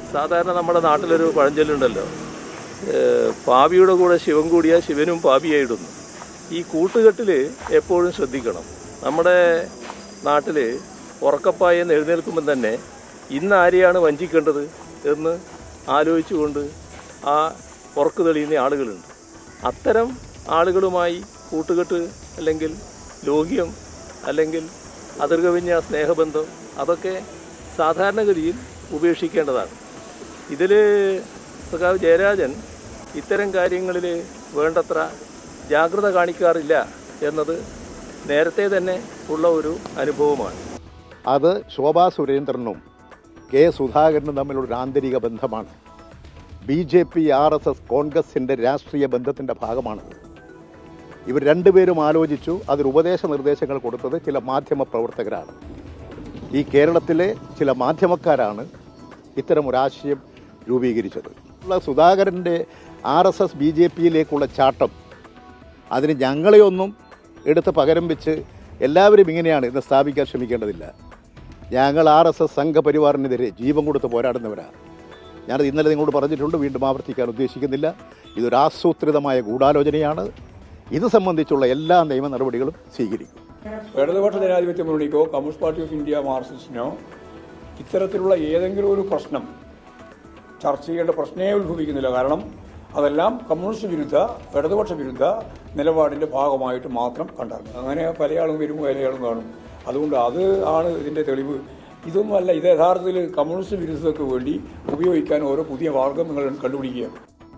സാധാരണ നമ്മുടെ നാട്ടിലൊരു പഴഞ്ചൊല്ലുണ്ടല്ലോ ഏഹ് പാപിയുടെ കൂടെ ശിവൻ കൂടിയ ശിവനും പാപിയായിടുന്നു ഈ കൂട്ടുകെട്ടിൽ എപ്പോഴും ശ്രദ്ധിക്കണം നമ്മുടെ നാട്ടിൽ ഉറക്കപ്പായെന്ന് എഴുന്നേൽക്കുമ്പം തന്നെ ഇന്ന് ആരെയാണ് വഞ്ചിക്കേണ്ടത് എന്ന് ആലോചിച്ചുകൊണ്ട് ആ ഉറക്കു തെളിയുന്ന ആളുകളുണ്ട് അത്തരം ആളുകളുമായി കൂട്ടുകെട്ട് അല്ലെങ്കിൽ ലോഹ്യം അല്ലെങ്കിൽ അതിർകവിഞ്ഞ സ്നേഹബന്ധം അതൊക്കെ സാധാരണഗതിയിൽ ഉപേക്ഷിക്കേണ്ടതാണ് ഇതിൽ സഖാവ് ജയരാജൻ ഇത്തരം കാര്യങ്ങളിൽ വേണ്ടത്ര ജാഗ്രത കാണിക്കാറില്ല എന്നത് നേരത്തെ തന്നെ ഉള്ള ഒരു അനുഭവമാണ് അത് ശോഭാ സുരേന്ദ്രനും കെ സുധാകരനും തമ്മിലുള്ള ആന്തരിക ബന്ധമാണ് B J P R S S കോൺഗ്രസിൻ്റെ രാഷ്ട്രീയ ബന്ധത്തിൻ്റെ ഭാഗമാണ് ഇവർ രണ്ടുപേരും ആലോചിച്ചു അതിന് ഉപദേശ നിർദ്ദേശങ്ങൾ കൊടുത്തത് ചില മാധ്യമ പ്രവർത്തകരാണ് ഈ കേരളത്തിലെ ചില മാധ്യമക്കാരാണ് ഇത്തരം ഒരാശയം രൂപീകരിച്ചത് ഉള്ള സുധാകരൻ്റെ R S S B J പിയിലേക്കുള്ള ചാട്ടം അതിന് ഞങ്ങളെയൊന്നും എടുത്ത് പകരം വെച്ച് എല്ലാവരും ഇങ്ങനെയാണ് ഇന്ന് സ്ഥാപിക്കാൻ ശ്രമിക്കേണ്ടതില്ല ഞങ്ങൾ ആർ എസ് എസ് സംഘപരിവാറിനെതിരെ ജീവൻ കൊടുത്ത് പോരാടുന്നവരാണ് ഞാനത് ഇന്നലെ നിങ്ങളോട് പറഞ്ഞിട്ടുണ്ട് വീണ്ടും ആവർത്തിക്കാൻ ഉദ്ദേശിക്കുന്നില്ല ഇതൊരു ആസൂത്രിതമായ ഗൂഢാലോചനയാണ് ഇത് സംബന്ധിച്ചുള്ള എല്ലാ നിയമ നടപടികളും സ്വീകരിക്കും ഇടതുപക്ഷ ജനാധിപത്യ മുന്നണിക്കോ കമ്മ്യൂണിസ്റ്റ് പാർട്ടി ഓഫ് ഇന്ത്യ മാർക്സിസ്റ്റിനോ ഇത്തരത്തിലുള്ള ഏതെങ്കിലും ഒരു പ്രശ്നം ചർച്ച ചെയ്യേണ്ട പ്രശ്നമേ ഉത്ഭവിക്കുന്നില്ല കാരണം അതെല്ലാം കമ്മ്യൂണിസ്റ്റ് വിരുദ്ധ ഇടതുപക്ഷ വിരുദ്ധ നിലപാടിൻ്റെ ഭാഗമായിട്ട് മാത്രം കണ്ടാണ് അങ്ങനെ പല ആളും വരും പല ആളും കാണും അതുകൊണ്ട് അത് ആണ് ഇതിൻ്റെ തെളിവ് ഇതൊന്നുമല്ല ഇത് യഥാർത്ഥത്തിൽ കമ്മ്യൂണിസ്റ്റ് വിരുദ്ധതയ്ക്ക് വേണ്ടി ഉപയോഗിക്കാൻ ഓരോ പുതിയ മാർഗങ്ങൾ കണ്ടുപിടിക്കുകയാണ്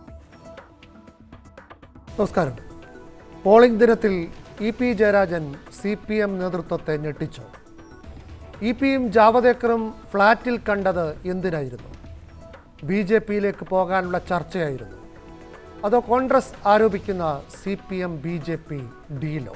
നമസ്കാരം പോളിംഗ് ദിനത്തിൽ E P Jayarajan C P M നേതൃത്വത്തെ ഞെട്ടിച്ചു ഇ പിയും ജാവദേക്കറും ഫ്ളാറ്റിൽ കണ്ടത് എന്തിനായിരുന്നു ബി ജെ പിയിലേക്ക് പോകാനുള്ള ചർച്ചയായിരുന്നു അതോ കോൺഗ്രസ് ആരോപിക്കുന്ന C P M B J P ഡീലോ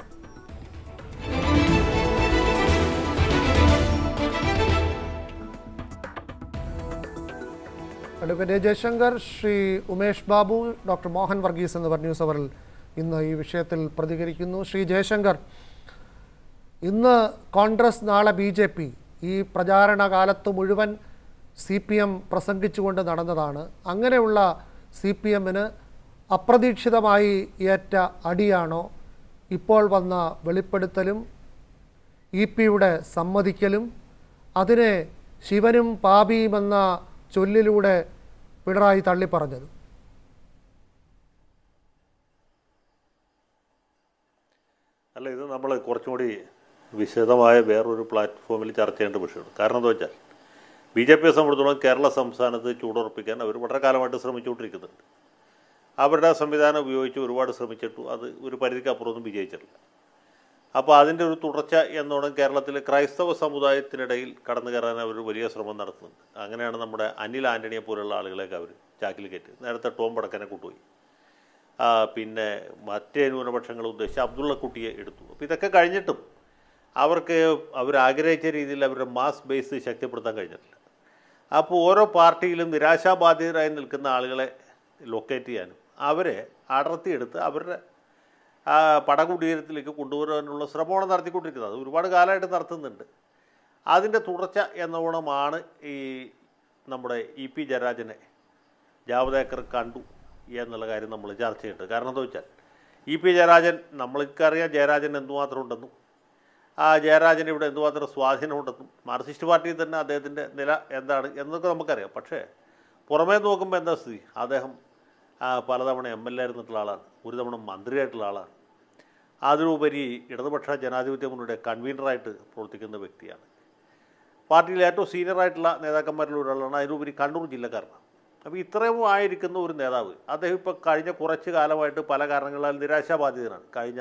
advocate A. Jayashankar Shri Umesh Babu doctor Mohan Varghese എന്നിവർ ന്യൂസ് അവറിൽ ഇന്ന് ഈ വിഷയത്തിൽ പ്രതികരിക്കുന്നു ശ്രീ ജയശങ്കർ ഇന്ന് കോൺഗ്രസ് നാളെ ബി ജെ പി ഈ പ്രചാരണ കാലത്ത് മുഴുവൻ സി പി എം പ്രസംഗിച്ചുകൊണ്ട് നടന്നതാണ് അങ്ങനെയുള്ള സി പി എമ്മിന് അപ്രതീക്ഷിതമായി ഏറ്റ അടിയാണോ ഇപ്പോൾ വന്ന വെളിപ്പെടുത്തലും ഇ പിയുടെ സമ്മതിക്കലും അതിനെ ശിവനും പാപിയുമെന്ന ചൊല്ലിലൂടെ പിണറായി തള്ളിപ്പറഞ്ഞത് അല്ല ഇത് നമ്മൾ കുറച്ചും കൂടി വിശദമായ വേറൊരു പ്ലാറ്റ്ഫോമിൽ ചർച്ച ചെയ്യേണ്ട വിഷയമാണ് കാരണം എന്താ വെച്ചാൽ ബി ജെ പിയെ സംബന്ധിച്ചിടത്തോളം കേരള സംസ്ഥാനത്ത് ചൂടുറപ്പിക്കാൻ അവർ വളരെ കാലമായിട്ട് ശ്രമിച്ചുകൊണ്ടിരിക്കുന്നുണ്ട് അവരുടെ സംവിധാനം ഉപയോഗിച്ച് ഒരുപാട് ശ്രമിച്ചിട്ടു അത് ഒരു പരിധിക്ക് അപ്പുറമൊന്നും വിജയിച്ചിട്ടില്ല അപ്പോൾ അതിൻ്റെ ഒരു തുടർച്ച എന്നോണം കേരളത്തിലെ ക്രൈസ്തവ സമുദായത്തിനിടയിൽ കടന്നു കയറാൻ അവർ വലിയ ശ്രമം നടത്തുന്നുണ്ട് അങ്ങനെയാണ് നമ്മുടെ അനിൽ ആൻ്റണിയെ പോലുള്ള ആളുകളെയൊക്കെ അവർ ചാക്കിൽ കയറ്റി നേരത്തെ ടോം പടക്കനെ കൊണ്ടുപോയി ആ, പിന്നെ മറ്റേ ന്യൂനപക്ഷങ്ങൾ ഉദ്ദേശിച്ച് അബ്ദുള്ള കുട്ടിയെ എടുത്തു അപ്പോൾ ഇതൊക്കെ കഴിഞ്ഞിട്ടും അവർക്ക് അവർ ആഗ്രഹിച്ച രീതിയിൽ അവരുടെ മാസ് ബേസ് ശക്തിപ്പെടുത്താൻ കഴിഞ്ഞിട്ടില്ല അപ്പോൾ ഓരോ പാർട്ടിയിലും നിരാശാബാധിതരായി നിൽക്കുന്ന ആളുകളെ ലൊക്കേറ്റ് ചെയ്യാനും അവരെ അടർത്തിയെടുത്ത് അവരുടെ ആ പടകുടീരത്തിലേക്ക് കൊണ്ടുവരാനുള്ള ശ്രമമാണ് നടത്തിക്കൊണ്ടിരിക്കുന്നത് അത് ഒരുപാട് കാലമായിട്ട് നടത്തുന്നുണ്ട് അതിൻ്റെ തുടർച്ച എന്നോണമാണ് ഈ നമ്മുടെ ഇ പി ജയരാജനെ ജാവദേക്കർ കണ്ടു എന്നുള്ള കാര്യം നമ്മൾ ചർച്ച ചെയ്തിട്ടുണ്ട് കാരണം എന്താ വെച്ചാൽ ഇ പി ജയരാജൻ നമ്മൾക്കറിയാം ജയരാജൻ എന്തുമാത്രം ഉണ്ടെന്നും ആ ജയരാജൻ ഇവിടെ എന്തുമാത്രം സ്വാധീനമുണ്ടെന്നും മാർക്സിസ്റ്റ് പാർട്ടിയിൽ തന്നെ അദ്ദേഹത്തിൻ്റെ നില എന്താണ് എന്നൊക്കെ നമുക്കറിയാം പക്ഷേ പുറമേ നോക്കുമ്പോൾ എന്താ സ്ഥിതി അദ്ദേഹം ആ, പലതവണ എം എൽ എ ആയിരുന്നിട്ടുള്ള ആളാണ് ഒരു തവണ മന്ത്രിയായിട്ടുള്ള ആളാണ് അതിലുപരി ഇടതുപക്ഷ ജനാധിപത്യ മുന്നണിയുടെ കൺവീനറായിട്ട് പ്രവർത്തിക്കുന്ന വ്യക്തിയാണ് പാർട്ടിയിലെ ഏറ്റവും സീനിയറായിട്ടുള്ള നേതാക്കന്മാരിൽ ഒരാളാണ് അതിനുപരി കണ്ണൂർ ജില്ലക്കാരനാണ് അപ്പോൾ ഇത്രയും ആയിരിക്കുന്ന ഒരു നേതാവ് അദ്ദേഹം ഇപ്പോൾ കഴിഞ്ഞ കുറച്ച് കാലമായിട്ട് പല കാരണങ്ങളാൽ നിരാശാബാധിതനാണ് കഴിഞ്ഞ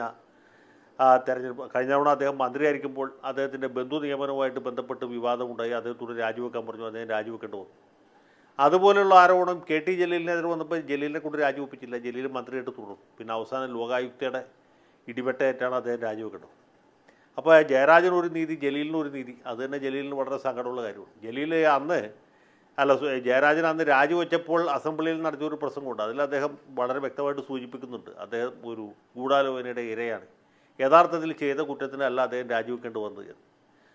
ആ, തെരഞ്ഞെടുപ്പ് കഴിഞ്ഞ തവണ അദ്ദേഹം മന്ത്രിയായിരിക്കുമ്പോൾ അദ്ദേഹത്തിൻ്റെ ബന്ധു നിയമനവുമായിട്ട് ബന്ധപ്പെട്ട് വിവാദമുണ്ടായി അദ്ദേഹത്തോട് രാജിവെക്കാൻ പറഞ്ഞു അദ്ദേഹം രാജിവെക്കേണ്ടി വന്നു അതുപോലെയുള്ള ആരോപണം കെ ടി ജലീലിനെതിരെ വന്നപ്പോൾ ജലീലിനെ കൊണ്ട് രാജിവെപ്പിച്ചില്ല ജലീൽ മന്ത്രിയായിട്ട് തുടർന്നു പിന്നെ അവസാനം ലോകായുക്തയുടെ ഇടിവെട്ടേറ്റാണ് അദ്ദേഹം രാജിവെക്കേണ്ടത് അപ്പോൾ ജയരാജന് ഒരു നീതി ജലീലിന് ഒരു നീതി അത് തന്നെ ജലീലിന് വളരെ സങ്കടമുള്ള കാര്യമാണ് ജലീൽ അന്ന് അല്ല സു- ജയരാജൻ അന്ന് രാജിവെച്ചപ്പോൾ അസംബ്ലിയിൽ നടത്തിയ ഒരു പ്രസംഗമുണ്ട് അതിൽ അദ്ദേഹം വളരെ വ്യക്തമായിട്ട് സൂചിപ്പിക്കുന്നുണ്ട് അദ്ദേഹം ഒരു ഗൂഢാലോചനയുടെ ഇരയാണ് യഥാർത്ഥത്തിൽ ചെയ്ത കുറ്റത്തിനല്ല അദ്ദേഹം രാജിവെക്കേണ്ടി വന്നത് എന്ന്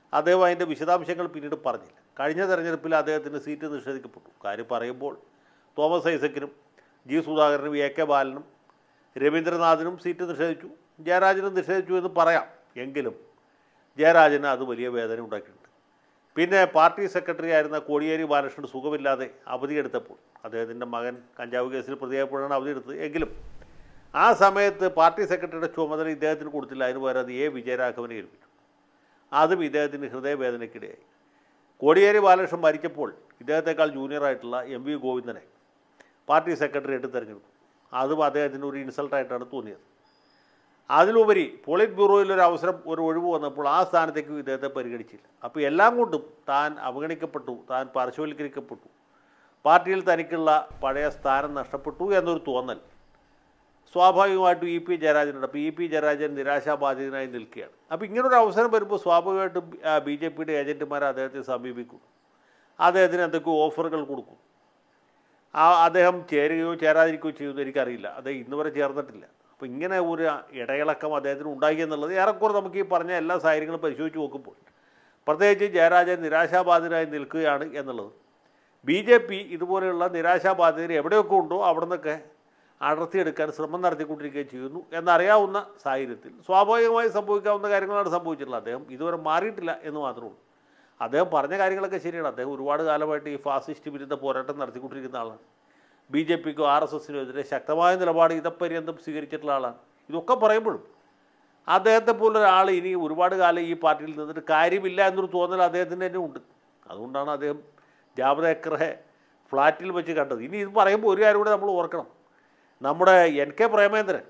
അദ്ദേഹം അതിൻ്റെ വിശദാംശങ്ങൾ പിന്നീട് പറഞ്ഞില്ല കഴിഞ്ഞ തെരഞ്ഞെടുപ്പിൽ അദ്ദേഹത്തിന് സീറ്റ് നിഷേധിക്കപ്പെട്ടു കാര്യം പറയുമ്പോൾ തോമസ് ഐസക്കിനും ജി സുധാകരനും എ കെ ബാലനും രവീന്ദ്രനാഥിനും സീറ്റ് നിഷേധിച്ചു ജയരാജനും നിഷേധിച്ചു എന്ന് പറയാം എങ്കിലും ജയരാജന് അത് വലിയ വേദന ഉണ്ടാക്കിയിട്ടുണ്ട് പിന്നെ പാർട്ടി സെക്രട്ടറി ആയിരുന്ന കോടിയേരി ബാലകൃഷ്ണൻ സുഖമില്ലാതെ അവധിയെടുത്തപ്പോൾ അദ്ദേഹത്തിൻ്റെ മകൻ കഞ്ചാവ് കേസിൽ പ്രതിയായപ്പോഴാണ് അവധിയെടുത്തത് എങ്കിലും ആ സമയത്ത് പാർട്ടി സെക്രട്ടറിയുടെ ചുമതല ഇദ്ദേഹത്തിന് കൊടുത്തില്ല അതിന് പകരം അത് എ വിജയരാഘവനെ ഏൽപ്പിച്ചു അതും ഇദ്ദേഹത്തിന് ഹൃദയവേദനയ്ക്കിടയായി കോടിയേരി ബാലകൃഷ്ണൻ മരിച്ചപ്പോൾ ഇദ്ദേഹത്തെക്കാൾ ജൂനിയറായിട്ടുള്ള എം വി ഗോവിന്ദനെ പാർട്ടി സെക്രട്ടറിയായിട്ട് തിരഞ്ഞെടുത്തു അതും അദ്ദേഹത്തിന് ഒരു ഇൻസൾട്ടായിട്ടാണ് തോന്നിയത് അതിലുപരി പോളിറ്റ് ബ്യൂറോയിൽ ഒരു അവസരം ഒരു ഒഴിവ് വന്നപ്പോൾ ആ സ്ഥാനത്തേക്ക് ഇദ്ദേഹത്തെ പരിഗണിച്ചില്ല അപ്പോൾ എല്ലാം കൊണ്ടും താൻ അവഗണിക്കപ്പെട്ടു താൻ പാർശ്വവൽക്കരിക്കപ്പെട്ടു പാർട്ടിയിൽ തനിക്കുള്ള പഴയ സ്ഥാനം നഷ്ടപ്പെട്ടു എന്നൊരു തോന്നൽ സ്വാഭാവികമായിട്ടും ഇ പി ജയരാജനുണ്ട് അപ്പോൾ ഇ പി ജയരാജൻ നിരാശാബാധിതനായി നിൽക്കുകയാണ് അപ്പോൾ ഇങ്ങനൊരു അവസരം വരുമ്പോൾ സ്വാഭാവികമായിട്ടും ബി ജെ പിയുടെ ഏജൻറ്റുമാർ അദ്ദേഹത്തെ സമീപിക്കും അദ്ദേഹത്തിന് എന്തൊക്കെയോ ഓഫറുകൾ കൊടുക്കും ആ അദ്ദേഹം ചേരുകയോ ചേരാതിരിക്കുകയോ ചെയ്യുമെന്ന് എനിക്കറിയില്ല അദ്ദേഹം ഇന്ന് വരെ ചേർന്നിട്ടില്ല അപ്പോൾ ഇങ്ങനെ ഒരു ഇടയിളക്കം അദ്ദേഹത്തിന് ഉണ്ടായി എന്നുള്ളത് ഏറെക്കുറെ നമുക്ക് ഈ പറഞ്ഞ എല്ലാ സാഹചര്യങ്ങളും പരിശോധിച്ച് നോക്കുമ്പോൾ പ്രത്യേകിച്ച് ജയരാജൻ നിരാശാബാധിതനായി നിൽക്കുകയാണ് എന്നുള്ളത് ബി ജെ പി ഇതുപോലെയുള്ള നിരാശാബാധിതർ എവിടെയൊക്കെ ഉണ്ടോ അവിടെ നിന്നൊക്കെ അടർത്തിയെടുക്കാൻ ശ്രമം നടത്തിക്കൊണ്ടിരിക്കുകയും ചെയ്യുന്നു എന്നറിയാവുന്ന സാഹചര്യത്തിൽ സ്വാഭാവികമായി സംഭവിക്കാവുന്ന കാര്യങ്ങളാണ് സംഭവിച്ചിട്ടുള്ളത് അദ്ദേഹം ഇതുവരെ മാറിയിട്ടില്ല എന്ന് മാത്രമേ ഉള്ളൂ അദ്ദേഹം പറഞ്ഞ കാര്യങ്ങളൊക്കെ ശരിയാണ് അദ്ദേഹം ഒരുപാട് കാലമായിട്ട് ഈ ഫാസിസ്റ്റ് വിരുദ്ധ പോരാട്ടം നടത്തിക്കൊണ്ടിരിക്കുന്ന ആളാണ് ബി ജെ പിക്കോ ആർ എസ് എസിനോ എതിരെ ശക്തമായ നിലപാട് ഇതപര്യന്തം സ്വീകരിച്ചിട്ടുള്ള ആളാണ് ഇതൊക്കെ പറയുമ്പോഴും അദ്ദേഹത്തെ പോലൊരാൾ ഇനി ഒരുപാട് കാലം ഈ പാർട്ടിയിൽ നിന്നിട്ട് കാര്യമില്ല എന്നൊരു തോന്നൽ അദ്ദേഹത്തിന് തന്നെ ഉണ്ട് അതുകൊണ്ടാണ് അദ്ദേഹം ജാവദേക്കറെ ഫ്ലാറ്റിൽ വെച്ച് കണ്ടത് ഇനി ഇത് പറയുമ്പോൾ ഒരു കാര്യം കൂടെ നമ്മൾ ഓർക്കണം നമ്മുടെ എൻ കെ പ്രേമേന്ദ്രൻ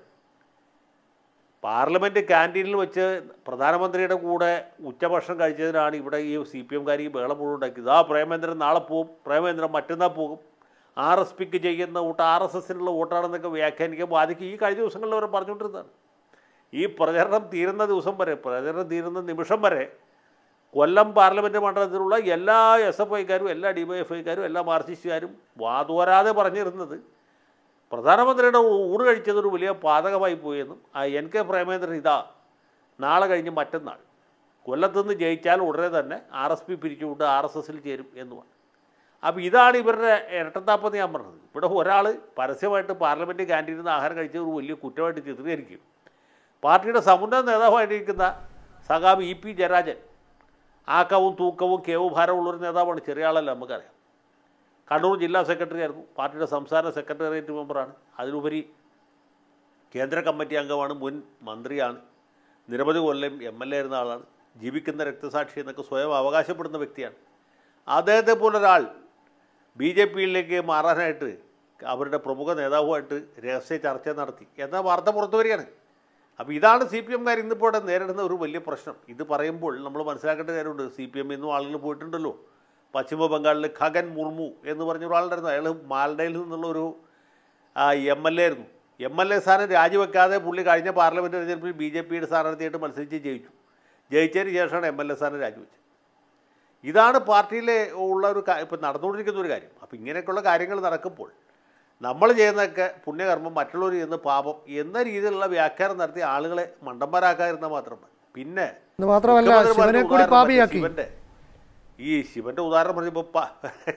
പാർലമെൻറ്റ് ക്യാൻറ്റീനിൽ വെച്ച് പ്രധാനമന്ത്രിയുടെ കൂടെ ഉച്ചഭക്ഷണം കഴിച്ചതിനാണ് ഇവിടെ ഈ സി പി എംകാർ ഈ ബഹളം മുഴുവൻ ഉണ്ടാക്കിയത് ആ പ്രേമേന്ദ്രൻ നാളെ പോകും പ്രേമേന്ദ്രൻ മറ്റന്നാൾ പോകും ആർ എസ് പിക്ക് ചെയ്യുന്ന വോട്ട് ആർ എസ് എസിനുള്ള വോട്ടാണെന്നൊക്കെ വ്യാഖ്യാനിക്കാൻ ബാധിക്കും ഈ കഴിഞ്ഞ ദിവസങ്ങളിൽ അവർ പറഞ്ഞുകൊണ്ടിരുന്നതാണ് ഈ പ്രചരണം തീരുന്ന ദിവസം വരെ പ്രചരണം തീരുന്ന നിമിഷം വരെ കൊല്ലം പാർലമെൻറ്റ് മണ്ഡലത്തിലുള്ള എല്ലാ എസ് എഫ് ഐക്കാരും എല്ലാ ഡി വൈ എഫ് ഐക്കാരും എല്ലാ മാർക്സിസ്റ്റുകാരും വാതോരാതെ പറഞ്ഞിരുന്നത് പ്രധാനമന്ത്രിയുടെ ഊണ് കഴിച്ചത് ഒരു വലിയ പാതകമായി പോയെന്നും ആ എൻ കെ പ്രേമേന്ദ്രൻ ഇതാ നാളെ കഴിഞ്ഞ് മറ്റന്നാൾ കൊല്ലത്തുനിന്ന് ജയിച്ചാൽ ഉടനെ തന്നെ ആർ എസ് പി പിരിച്ചുകൊണ്ട് ആർ എസ് എസിൽ ചേരും എന്നുമാണ് അപ്പോൾ ഇതാണ് ഇവരുടെ ഇരട്ടത്താപ്പെന്ന് ഞാൻ പറഞ്ഞത് ഇവിടെ ഒരാൾ പരസ്യമായിട്ട് പാർലമെൻറ്റ് ക്യാൻറ്റീനിൽ നിന്ന് ആഹാരം കഴിച്ചത് ഒരു വലിയ കുറ്റമായിട്ട് ചിത്രീകരിക്കും പാർട്ടിയുടെ സമുന്നത നേതാവായിരിക്കുന്ന സഖാബ് ഇ പി ജയരാജൻ ആക്കവും തൂക്കവും കേവും ഭാരമുള്ളൊരു നേതാവാണ് ചെറിയ ആളല്ല നമുക്കറിയാം കണ്ണൂർ ജില്ലാ സെക്രട്ടറി ആയിരുന്നു പാർട്ടിയുടെ സംസ്ഥാന സെക്രട്ടേറിയറ്റ് മെമ്പറാണ് അതിലുപരി കേന്ദ്ര കമ്മിറ്റി അംഗമാണ് മുൻ മന്ത്രിയാണ് നിരവധി കൊല്ലം എം എൽ എ ആയിരുന്ന ആളാണ് ജീവിക്കുന്ന രക്തസാക്ഷി എന്നൊക്കെ സ്വയം അവകാശപ്പെടുന്ന വ്യക്തിയാണ് അദ്ദേഹത്തെ പോലൊരാൾ ബി ജെ പിയിലേക്ക് മാറാനായിട്ട് അവരുടെ പ്രമുഖ നേതാവുമായിട്ട് രഹസ്യ ചർച്ച നടത്തി എന്ന വാർത്ത പുറത്തു വരികയാണ് അപ്പോൾ ഇതാണ് സി പി എംകാർ ഇന്നിപ്പോൾ ഇവിടെ നേരിടുന്ന ഒരു വലിയ പ്രശ്നം ഇത് പറയുമ്പോൾ നമ്മൾ മനസ്സിലാക്കേണ്ട കാര്യമുണ്ട് സി പി എം ഇന്നും ആളുകൾ പോയിട്ടുണ്ടല്ലോ പശ്ചിമ ബംഗാളിൽ ഖഗൻ മുർമു എന്ന് പറഞ്ഞ ഒരാളുണ്ടായിരുന്നു അയാൾ മാൽഡയിൽ നിന്നുള്ള ഒരു എം എൽ എ ആയിരുന്നു എം എൽ എ സ്ഥാനം രാജിവെക്കാതെ പുള്ളി കഴിഞ്ഞ പാർലമെൻറ്റ് തെരഞ്ഞെടുപ്പിൽ ബി ജെ പിയുടെ സ്ഥാനാർത്ഥിയായിട്ട് മത്സരിച്ച് ജയിച്ചു ജയിച്ചതിന് ശേഷമാണ് എം എൽ എ സ്ഥാനം രാജിവെച്ചത് ഇതാണ് പാർട്ടിയിലെ ഉള്ള ഒരു ഇപ്പം നടന്നുകൊണ്ടിരിക്കുന്ന ഒരു കാര്യം അപ്പോൾ ഇങ്ങനെയൊക്കെയുള്ള കാര്യങ്ങൾ നടക്കുമ്പോൾ നമ്മൾ ചെയ്യുന്നതൊക്കെ പുണ്യകർമ്മം മറ്റുള്ളവർ ചെയ്യുന്ന പാപം എന്ന രീതിയിലുള്ള വ്യാഖ്യാനം നടത്തി ആളുകളെ മണ്ടന്മാരാക്കാതിരുന്നാൽ മാത്രം മതി പിന്നെ എന്ന് മാത്രമല്ല മുഖ്യമന്ത്രി പറഞ്ഞ ശിവനെ കൂടി ഉദാഹരണം പാപിയാക്കി ശിവന്റെ ഈ ശിവന്റെ ഉദാഹരണം പറഞ്ഞപ്പോൾ പ-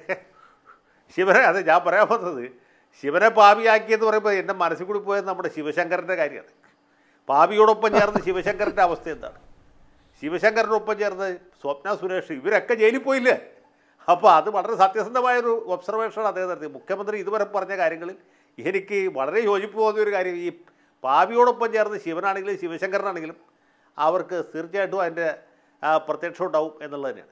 ശിവനെ അതെ ഞാൻ പറയാൻ വന്നത് ശിവനെ പാപിയാക്കിയെന്ന് പറയുമ്പോൾ എൻ്റെ മനസ്സിൽ കൂടി പോയത് നമ്മുടെ ശിവശങ്കരൻ്റെ കാര്യമാണ് പാപിയോടൊപ്പം ചേർന്ന് ശിവശങ്കരൻ്റെ അവസ്ഥ എന്താണ് ശിവശങ്കരനൊപ്പം ചേർന്ന് സ്വപ്ന സുരേഷ് ഇവരൊക്കെ ജയിലിൽ പോയില്ലേ അപ്പോൾ അത് വളരെ സത്യസന്ധമായൊരു ഒബ്സർവേഷനാണ് അദ്ദേഹം നടത്തിയത് മുഖ്യമന്ത്രി ഇതുവരെ പറഞ്ഞ കാര്യങ്ങളിൽ എനിക്ക് വളരെ യോജിപ്പ് തോന്നിയ ഒരു കാര്യം ഈ പാപിയോടൊപ്പം ചേർന്ന് ശിവനാണെങ്കിലും ശിവശങ്കരനാണെങ്കിലും അവർക്ക് തീർച്ചയായിട്ടും അതിൻ്റെ ആ, പ്രത്യക്ഷം ഉണ്ടാവും എന്നുള്ളത് തന്നെയാണ്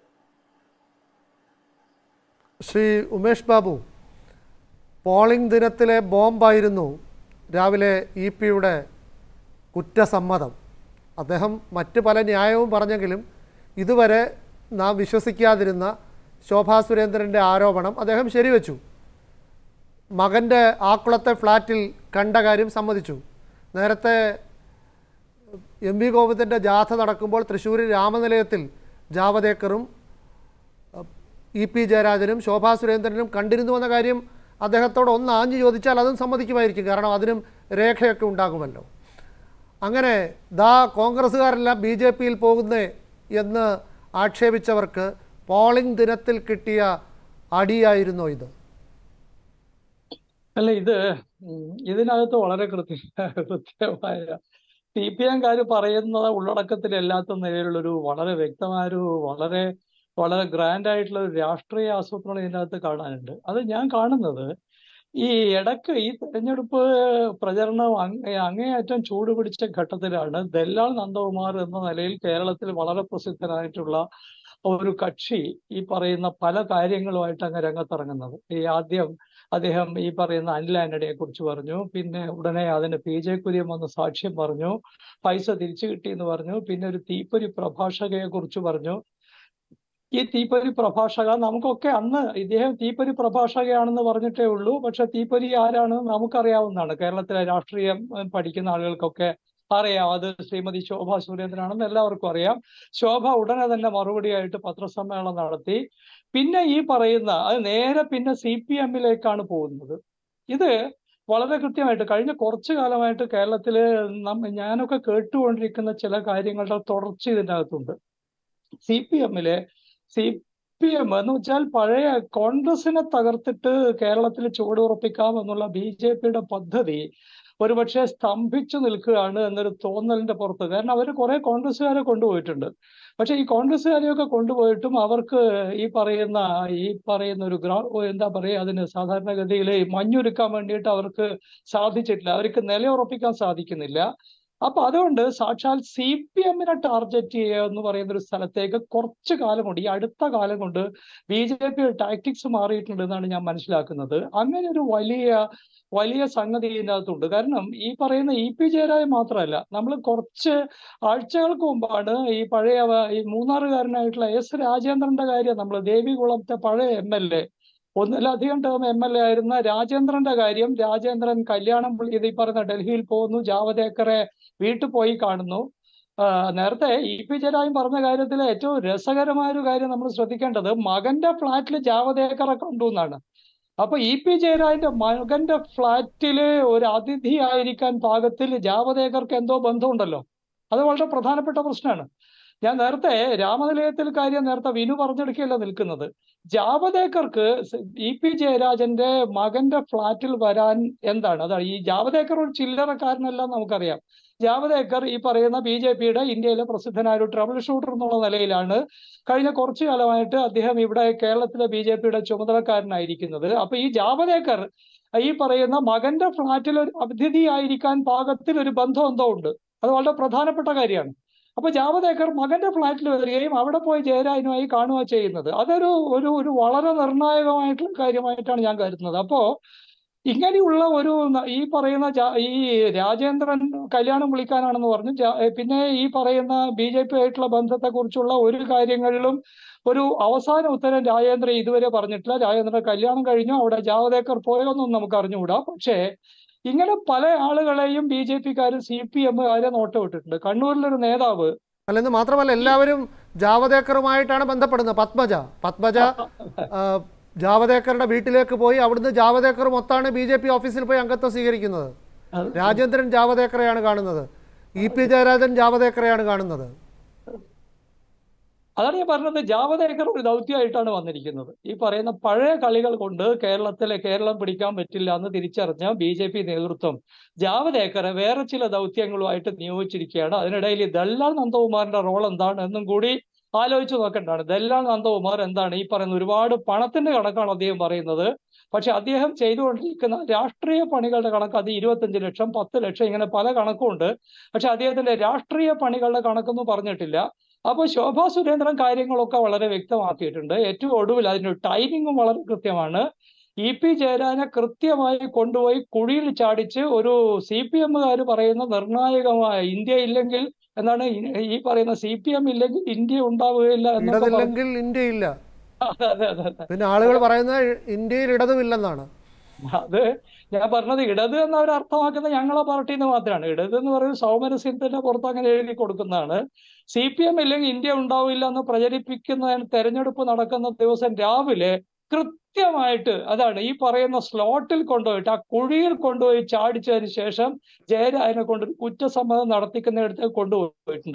ശ്രീ ഉമേഷ് ബാബു പോളിംഗ് ദിനത്തിലെ ബോംബായിരുന്നു രാവിലെ ഇ പിയുടെ കുറ്റസമ്മതം അദ്ദേഹം മറ്റ് പല ന്യായവും പറഞ്ഞെങ്കിലും ഇതുവരെ നാം വിശ്വസിക്കാതിരുന്ന ശോഭാ സുരേന്ദ്രൻ്റെ ആരോപണം അദ്ദേഹം ശരിവെച്ചു മകൻ്റെ ആക്കുളത്തെ ഫ്ലാറ്റിൽ കണ്ട കാര്യം സമ്മതിച്ചു നേരത്തെ എം വി ഗോവിന്ദൻ്റെ ജാഥ നടക്കുമ്പോൾ തൃശ്ശൂർ രാമനിലയത്തിൽ ജാവദേക്കറും ഇ പി ജയരാജനും ശോഭാ സുരേന്ദ്രനും കണ്ടിരുന്നു എന്ന കാര്യം അദ്ദേഹത്തോട് ഒന്ന് ആഞ്ഞു ചോദിച്ചാൽ അതും സമ്മതിക്കുമായിരിക്കും കാരണം അതിനും രേഖയൊക്കെ ഉണ്ടാകുമല്ലോ അങ്ങനെ ദാ കോൺഗ്രസ്സുകാരെല്ലാം ബി ജെ പിയിൽ പോകുന്നേ എന്ന് ആക്ഷേപിച്ചവർക്ക് പോളിംഗ് ദിനത്തിൽ കിട്ടിയ അടിയായിരുന്നോ ഇത് അല്ല ഇത് ഉം, ഇതിനകത്ത് വളരെ കൃത്യ കൃത്യമായ സി പി എംകാർ പറയുന്ന ഉള്ളടക്കത്തിൽ എല്ലാത്ത നിലയിലുള്ളൊരു വളരെ വ്യക്തമായ ഒരു വളരെ വളരെ ഗ്രാൻഡ് ആയിട്ടുള്ള ഒരു രാഷ്ട്രീയ ആസൂത്രണം ഇതിനകത്ത് കാണാനുണ്ട് അത് ഞാൻ കാണുന്നത് ഈ ഇടയ്ക്ക് ഈ തെരഞ്ഞെടുപ്പ് പ്രചരണം അങ്ങേ അങ്ങേയറ്റം ചൂടുപിടിച്ച ഘട്ടത്തിലാണ് ദല്ലാൽ നന്ദകുമാർ എന്ന നിലയിൽ കേരളത്തിൽ വളരെ പ്രസിദ്ധനായിട്ടുള്ള ഒരു കക്ഷി ഈ പറയുന്ന പല കാര്യങ്ങളുമായിട്ട് അങ്ങ് രംഗത്തിറങ്ങുന്നത് ഈ ആദ്യം അദ്ദേഹം ഈ പറയുന്ന അനിൽ ആന്റണിയെ കുറിച്ച് പറഞ്ഞു പിന്നെ ഉടനെ അതിന് പി ജെ കുര്യൻ വന്ന് സാക്ഷ്യം പറഞ്ഞു പൈസ തിരിച്ചു കിട്ടി എന്ന് പറഞ്ഞു പിന്നെ ഒരു തീപ്പൊരി പ്രഭാഷകയെ കുറിച്ച് പറഞ്ഞു ഈ തീപ്പൊരി പ്രഭാഷക നമുക്കൊക്കെ അന്ന് ഇദ്ദേഹം തീപ്പൊരി പ്രഭാഷകയാണെന്ന് പറഞ്ഞിട്ടേ ഉള്ളൂ പക്ഷെ തീപ്പൊരി ആരാണെന്ന് നമുക്കറിയാവുന്നതാണ് കേരളത്തിലെ രാഷ്ട്രീയം ഉം, പഠിക്കുന്ന ആളുകൾക്കൊക്കെ അറിയാം അത് ശ്രീമതി ശോഭ സുരേന്ദ്രനാണെന്ന് എല്ലാവർക്കും അറിയാം ശോഭ ഉടനെ തന്നെ മറുപടിയായിട്ട് പത്രസമ്മേളനം നടത്തി പിന്നെ ഈ പറയുന്ന അത് നേരെ പിന്നെ സി പി എമ്മിലേക്കാണ് പോകുന്നത് ഇത് വളരെ കൃത്യമായിട്ട് കഴിഞ്ഞ കുറച്ചു കാലമായിട്ട് കേരളത്തില് നം- ഞാനൊക്കെ കേട്ടുകൊണ്ടിരിക്കുന്ന ചില കാര്യങ്ങളുടെ തുടർച്ച ഇതിൻ്റെ അകത്തുണ്ട് സി പി എമ്മിലെ സി പി എം എന്ന് വെച്ചാൽ പഴയ കോൺഗ്രസിനെ തകർത്തിട്ട് കേരളത്തിൽ ചുവടുറപ്പിക്കാം എന്നുള്ള ബി ജെ പിയുടെ പദ്ധതി ഒരുപക്ഷെ സ്തംഭിച്ചു നിൽക്കുകയാണ് എന്നൊരു തോന്നലിന്റെ പുറത്ത് കാരണം അവർ കുറെ കോൺഗ്രസ്സുകാരെ കൊണ്ടുപോയിട്ടുണ്ട് പക്ഷെ ഈ കോൺഗ്രസ്സുകാരെയൊക്കെ കൊണ്ടുപോയിട്ടും അവർക്ക് ഈ പറയുന്ന ഈ പറയുന്ന ഒരു ഗ്രാ എന്താ പറയുക അതിന് സാധാരണഗതിയിൽ മഞ്ഞുരുക്കാൻ വേണ്ടിയിട്ട് അവർക്ക് സാധിച്ചിട്ടില്ല അവർക്ക് നിലയുറപ്പിക്കാൻ സാധിക്കുന്നില്ല അപ്പൊ അതുകൊണ്ട് സാക്ഷാൽ സി പി എമ്മിനെ ടാർഗറ്റ് ചെയ്യുക എന്ന് പറയുന്ന ഒരു സ്ഥലത്തേക്ക് കുറച്ചു കാലം കൊണ്ട് ഈ അടുത്ത കാലം കൊണ്ട് ബി ജെ പി ടാക്ടിക്സ് മാറിയിട്ടുണ്ട് എന്നാണ് ഞാൻ മനസ്സിലാക്കുന്നത് അങ്ങനെ ഒരു വലിയ വലിയ സംഗതി ഇതിനകത്തുണ്ട് കാരണം ഈ പറയുന്ന ഇ പി ജയരാജ് മാത്രമല്ല നമ്മൾ കുറച്ച് ആഴ്ചകൾക്ക് മുമ്പാണ് ഈ പഴയ വ- ഈ മൂന്നാറുകാരനായിട്ടുള്ള എസ് രാജേന്ദ്രന്റെ കാര്യം നമ്മൾ ദേവികുളത്തെ പഴയ എം എൽ എ ഒന്നിലധികം ടേം എം എൽ എ ആയിരുന്ന രാജേന്ദ്രന്റെ കാര്യം രാജേന്ദ്രൻ കല്യാണം വിളി- ഇത് ഈ പറയുന്ന ഡൽഹിയിൽ പോകുന്നു ജാവദേക്കറെ വീട്ടിൽ പോയി കാണുന്നു ആ, നേരത്തെ ഇ പി ജയരാജൻ പറഞ്ഞ കാര്യത്തിൽ ഏറ്റവും രസകരമായ ഒരു കാര്യം നമ്മൾ ശ്രദ്ധിക്കേണ്ടത് മകന്റെ ഫ്ലാറ്റിൽ ജാവദേക്കറെ കണ്ടു എന്നാണ് അപ്പൊ ഇ പി ജയരാജന്റെ മകന്റെ ഫ്ലാറ്റില് ഒരു അതിഥി ആയിരിക്കാൻ പാകത്തിൽ ജാവദേക്കർക്ക് എന്തോ ബന്ധമുണ്ടല്ലോ അത് വളരെ പ്രധാനപ്പെട്ട പ്രശ്നമാണ് ഞാൻ നേരത്തെ രാമനിലയത്തിൽ കാര്യം നേരത്തെ വിനു പറഞ്ഞെടുക്കുകയല്ല നിൽക്കുന്നത് ജാവദേക്കർക്ക് സ് ഇ പി ജയരാജന്റെ മകന്റെ ഫ്ലാറ്റിൽ വരാൻ എന്താണ് അതാണ് ഈ ജാവദേക്കർ ഒരു ചില്ലറക്കാരനല്ല എന്ന് നമുക്കറിയാം ജാവദേക്കർ ഈ പറയുന്ന ബി ജെ പിയുടെ ഇന്ത്യയിലെ പ്രസിദ്ധനായ ഒരു ട്രബിൾ ഷൂട്ടർ എന്നുള്ള നിലയിലാണ് കഴിഞ്ഞ കുറച്ചു കാലമായിട്ട് അദ്ദേഹം ഇവിടെ കേരളത്തിലെ ബി ജെ പിയുടെ ചുമതലക്കാരനായിരിക്കുന്നത് അപ്പൊ ഈ ജാവദേക്കർ ഈ പറയുന്ന മകന്റെ ഫ്ലാറ്റിൽ ഒരു അതിഥി ആയിരിക്കാൻ പാകത്തിൽ ഒരു ബന്ധം എന്തോ ഉണ്ട് അത് വളരെ പ്രധാനപ്പെട്ട കാര്യമാണ് അപ്പൊ ജാവദേക്കർ മകന്റെ ഫ്ലാറ്റിൽ വരികയും അവിടെ പോയി ജയരാജനുമായി കാണുക ചെയ്യുന്നത് അതൊരു ഒരു ഒരു വളരെ നിർണായകമായിട്ടുള്ള കാര്യമായിട്ടാണ് ഞാൻ കരുതുന്നത് അപ്പോ ഇങ്ങനെയുള്ള ഒരു ന- ഈ പറയുന്ന ജാ- ഈ രാജേന്ദ്രൻ കല്യാണം വിളിക്കാനാണെന്ന് പറഞ്ഞു ജാ- ഏ, പിന്നെ ഈ പറയുന്ന ബി ജെ പി ആയിട്ടുള്ള ബന്ധത്തെക്കുറിച്ചുള്ള ഒരു കാര്യങ്ങളിലും ഒരു അവസാന ഉത്തരം രാജേന്ദ്രൻ ഇതുവരെ പറഞ്ഞിട്ടില്ല രാജേന്ദ്രൻ കല്യാണം കഴിഞ്ഞു അവിടെ ജാവദേക്കർ പോയോന്നും നമുക്ക് അറിഞ്ഞുകൂടാ പക്ഷേ ഇങ്ങനെ പല ആളുകളെയും ബി ജെ പിക്കാരും സി പി എമ്മുകാരെ നോട്ടമിട്ടിട്ടുണ്ട് കണ്ണൂരിലൊരു നേതാവ് അല്ലെന്ന് മാത്രമല്ല എല്ലാവരും ജാവദേക്കറുമായിട്ടാണ് ബന്ധപ്പെടുന്നത് പത്മജ പത്മജ ആ, ജാവദേക്കറുടെ വീട്ടിലേക്ക് പോയി അവിടുന്ന് ജാവദേക്കർ മൊത്താണ് ബി ജെ പി ഓഫീസിൽ പോയി അംഗത്വം സ്വീകരിക്കുന്നത് അത് രാജേന്ദ്രൻ ജാവദേക്കറെയാണ് കാണുന്നത് ഇ പി ജയരാജൻ ജാവദേക്കറെയാണ് കാണുന്നത് അതാണ് ഞാൻ പറഞ്ഞത് ജാവദേക്കർ ഒരു ദൗത്യമായിട്ടാണ് വന്നിരിക്കുന്നത് ഈ പറയുന്ന പഴയ കളികൾ കൊണ്ട് കേരളത്തിലെ കേരളം പിടിക്കാൻ പറ്റില്ല എന്ന് തിരിച്ചറിഞ്ഞ ബി ജെ പി നേതൃത്വം ജാവദേക്കറെ വേറെ ചില ദൗത്യങ്ങളുമായിട്ട് നിയോഗിച്ചിരിക്കുകയാണ് അതിനിടയിൽ ഈ ദല്ലാൽ നന്ദകുമാറിന്റെ റോൾ എന്താണ് എന്നും കൂടി ആലോചിച്ച് നോക്കേണ്ടതാണ് ദല്ലാൽ നന്ദകുമാർ എന്താണ് ഈ പറയുന്ന ഒരുപാട് പണത്തിന്റെ കണക്കാണ് അദ്ദേഹം പറയുന്നത് പക്ഷെ അദ്ദേഹം ചെയ്തുകൊണ്ടിരിക്കുന്ന രാഷ്ട്രീയ പണികളുടെ കണക്ക് അത് ഇരുപത്തഞ്ച് ലക്ഷം പത്ത് ലക്ഷം ഇങ്ങനെ പല കണക്കുണ്ട് പക്ഷെ അദ്ദേഹത്തിന്റെ രാഷ്ട്രീയ പണികളുടെ കണക്കൊന്നും പറഞ്ഞിട്ടില്ല അപ്പോൾ ശോഭാ സുരേന്ദ്രൻ കാര്യങ്ങളൊക്കെ വളരെ വ്യക്തമാക്കിയിട്ടുണ്ട് ഏറ്റവും ഒടുവിൽ അതിന്റെ ടൈമിങ്ങും വളരെ കൃത്യമാണ് ഇ പി ജയരാജനെ കൃത്യമായി കൊണ്ടുപോയി കുഴിയിൽ ചാടിച്ച് ഒരു സി പി എമ്മുകാർ പറയുന്ന നിർണായകമായ ഇന്ത്യ ഇല്ലെങ്കിൽ എന്താണ് ഈ- ഈ പറയുന്ന സി പി എം ഇല്ലെങ്കിൽ ഇന്ത്യ ഉണ്ടാവുകയില്ല എന്നൊക്കെ പറഞ്ഞു ഇടതില്ലെങ്കിൽ ഇന്ത്യയില്ല അതെ അതെ അതെ അതെ പിന്നെ ആളുകൾ പറയുന്നത് ഇന്ത്യയിൽ ഇടതുമില്ലെന്നാണ് അത് ഞാൻ പറഞ്ഞത് ഇടത് എന്ന് അവർ അർത്ഥമാക്കുന്നത് ഞങ്ങളെ പാർട്ടിയിൽ നിന്ന് മാത്രമാണ് ഇടത് എന്ന് പറയുന്നത് സൗമരസ്യത്തിന്റെ പുറത്ത് അങ്ങനെ എഴുതി കൊടുക്കുന്നതാണ് സി പി എം ഇല്ലെങ്കിൽ ഇന്ത്യ ഉണ്ടാവില്ല എന്ന് പ്രചരിപ്പിക്കുന്ന തെരഞ്ഞെടുപ്പ് നടക്കുന്ന ദിവസം രാവിലെ കൃത്യമായിട്ട് അതാണ് ഈ പറയുന്ന സ്ലോട്ടിൽ കൊണ്ടുപോയിട്ട് ആ കുഴിയിൽ കൊണ്ടുപോയി ചാടിച്ചതിന് ശേഷം ജയരാജനെ കൊണ്ട് കുറ്റസമ്മതം നടത്തിക്കുന്നിടത്ത് കൊണ്ടുപോയിട്ടുണ്ട്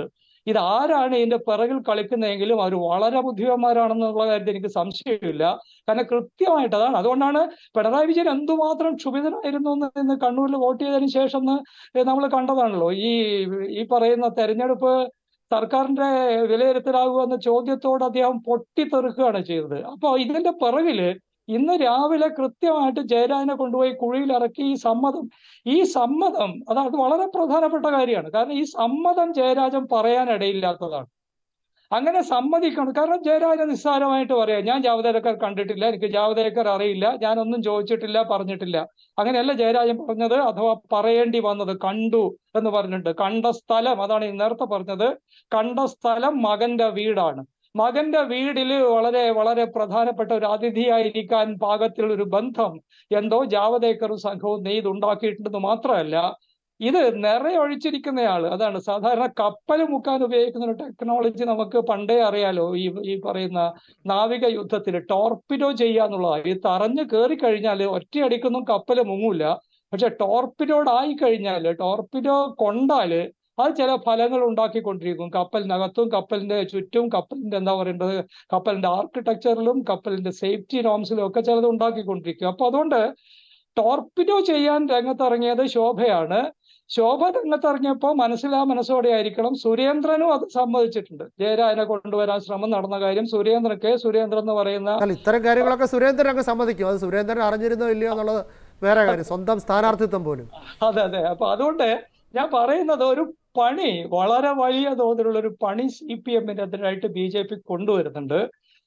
ഇത് ആരാണ് ഇതിന്റെ പിറകിൽ കളിക്കുന്നതെങ്കിലും അവർ വളരെ ബുദ്ധിമാന്മാരാണെന്നുള്ള കാര്യത്തിൽ എനിക്ക് സംശയമില്ല കാരണം കൃത്യമായിട്ട് അതാണ് അതുകൊണ്ടാണ് പിണറായി വിജയൻ എന്തുമാത്രം ക്ഷുഭിതനായിരുന്നു എന്ന് ഇന്ന് കണ്ണൂരിൽ വോട്ട് ചെയ്തതിനു ശേഷം നമ്മൾ കണ്ടതാണല്ലോ ഈ ഈ പറയുന്ന തെരഞ്ഞെടുപ്പ് സർക്കാരിന്റെ വിലയിരുത്തലാകുക എന്ന ചോദ്യത്തോട് അദ്ദേഹം പൊട്ടിത്തെറുക്കുകയാണ് ചെയ്തത് അപ്പോൾ ഇതിന്റെ പിറകില് ഇന്ന് രാവിലെ കൃത്യമായിട്ട് ജയരാജനെ കൊണ്ടുപോയി കുഴിയിൽ ഇറക്കി ഈ സമ്മതം ഈ സമ്മതം അത് അത് വളരെ പ്രധാനപ്പെട്ട കാര്യമാണ് കാരണം ഈ സമ്മതം ജയരാജൻ പറയാനിടയില്ലാത്തതാണ് അങ്ങനെ സമ്മതിക്കണം കാരണം ജയരാജൻ നിസ്സാരമായിട്ട് പറയാം ഞാൻ ജാവദേക്കർ കണ്ടിട്ടില്ല എനിക്ക് ജാവദേക്കർ അറിയില്ല ഞാനൊന്നും ചോദിച്ചിട്ടില്ല പറഞ്ഞിട്ടില്ല അങ്ങനെയല്ല ജയരാജൻ പറഞ്ഞത് അഥവാ പറയേണ്ടി വന്നത് കണ്ടു എന്ന് പറഞ്ഞിട്ടുണ്ട് കണ്ട സ്ഥലം അതാണ് ഈ നേരത്തെ പറഞ്ഞത് കണ്ട സ്ഥലം മകന്റെ വീടാണ് മകന്റെ വീടില് വളരെ വളരെ പ്രധാനപ്പെട്ട ഒരു അതിഥിയായിരിക്കാൻ പാകത്തിലുള്ള ഒരു ബന്ധം എന്തോ ജാവദേക്കറും സംഘവും നെയ്തുണ്ടാക്കിയിട്ടുണ്ടെന്ന് മാത്രമല്ല ഇത് നിറയൊഴിച്ചിരിക്കുന്നയാള് അതാണ് സാധാരണ കപ്പൽ മുക്കാൻ ഉപയോഗിക്കുന്ന ഒരു ടെക്നോളജി നമുക്ക് പണ്ടേ അറിയാലോ ഈ ഈ പറയുന്ന നാവിക യുദ്ധത്തിൽ ടോർപിഡോ ചെയ്യാന്നുള്ളതാണ് ഈ തറഞ്ഞു കയറി കഴിഞ്ഞാൽ ഒറ്റയടിക്കൊന്നും കപ്പൽ മുങ്ങൂല പക്ഷെ ടോർപിഡോഡ് ആയി കഴിഞ്ഞാൽ ടോർപിഡോ കൊണ്ടാല് അത് ചില ഫലങ്ങൾ ഉണ്ടാക്കിക്കൊണ്ടിരിക്കും കപ്പലിനകത്തും കപ്പലിന്റെ ചുറ്റും കപ്പലിന്റെ എന്താ പറയേണ്ടത് കപ്പലിന്റെ ആർക്കിടെക്ചറിലും കപ്പലിന്റെ സേഫ്റ്റി നോംസിലും ഒക്കെ ചിലത് ഉണ്ടാക്കിക്കൊണ്ടിരിക്കും അപ്പൊ അതുകൊണ്ട് ടോർപിഡോ ചെയ്യാൻ രംഗത്തിറങ്ങിയത് ശോഭയാണ് ശോഭ രംഗത്തിറങ്ങിയപ്പോൾ മനസ്സിലാ മനസ്സോടെ ആയിരിക്കണം സുരേന്ദ്രനും അത് സമ്മതിച്ചിട്ടുണ്ട് ജയരാജനെ കൊണ്ടുവരാൻ ശ്രമം നടന്ന കാര്യം സുരേന്ദ്രൻ കെ സുരേന്ദ്രൻ എന്ന് പറയുന്ന അല്ല ഇത്തരം കാര്യങ്ങളൊക്കെ സുരേന്ദ്രൻ അങ്ങ് സമ്മതിക്കും അത് സുരേന്ദ്രൻ അറിഞ്ഞിരുന്നോ ഇല്ലയോ എന്നുള്ളത് വേറെ കാര്യം സ്വന്തം സ്ഥാനാർത്ഥിത്വം പോലും അതെ അതെ അപ്പൊ അതുകൊണ്ട് ഞാൻ പറയുന്നത് ഒരു പണി വളരെ വലിയ തോതിലുള്ള ഒരു പണി സി പി എമ്മിന്റെ എതിരായിട്ട് ബി ജെ പി കൊണ്ടുവരുന്നുണ്ട്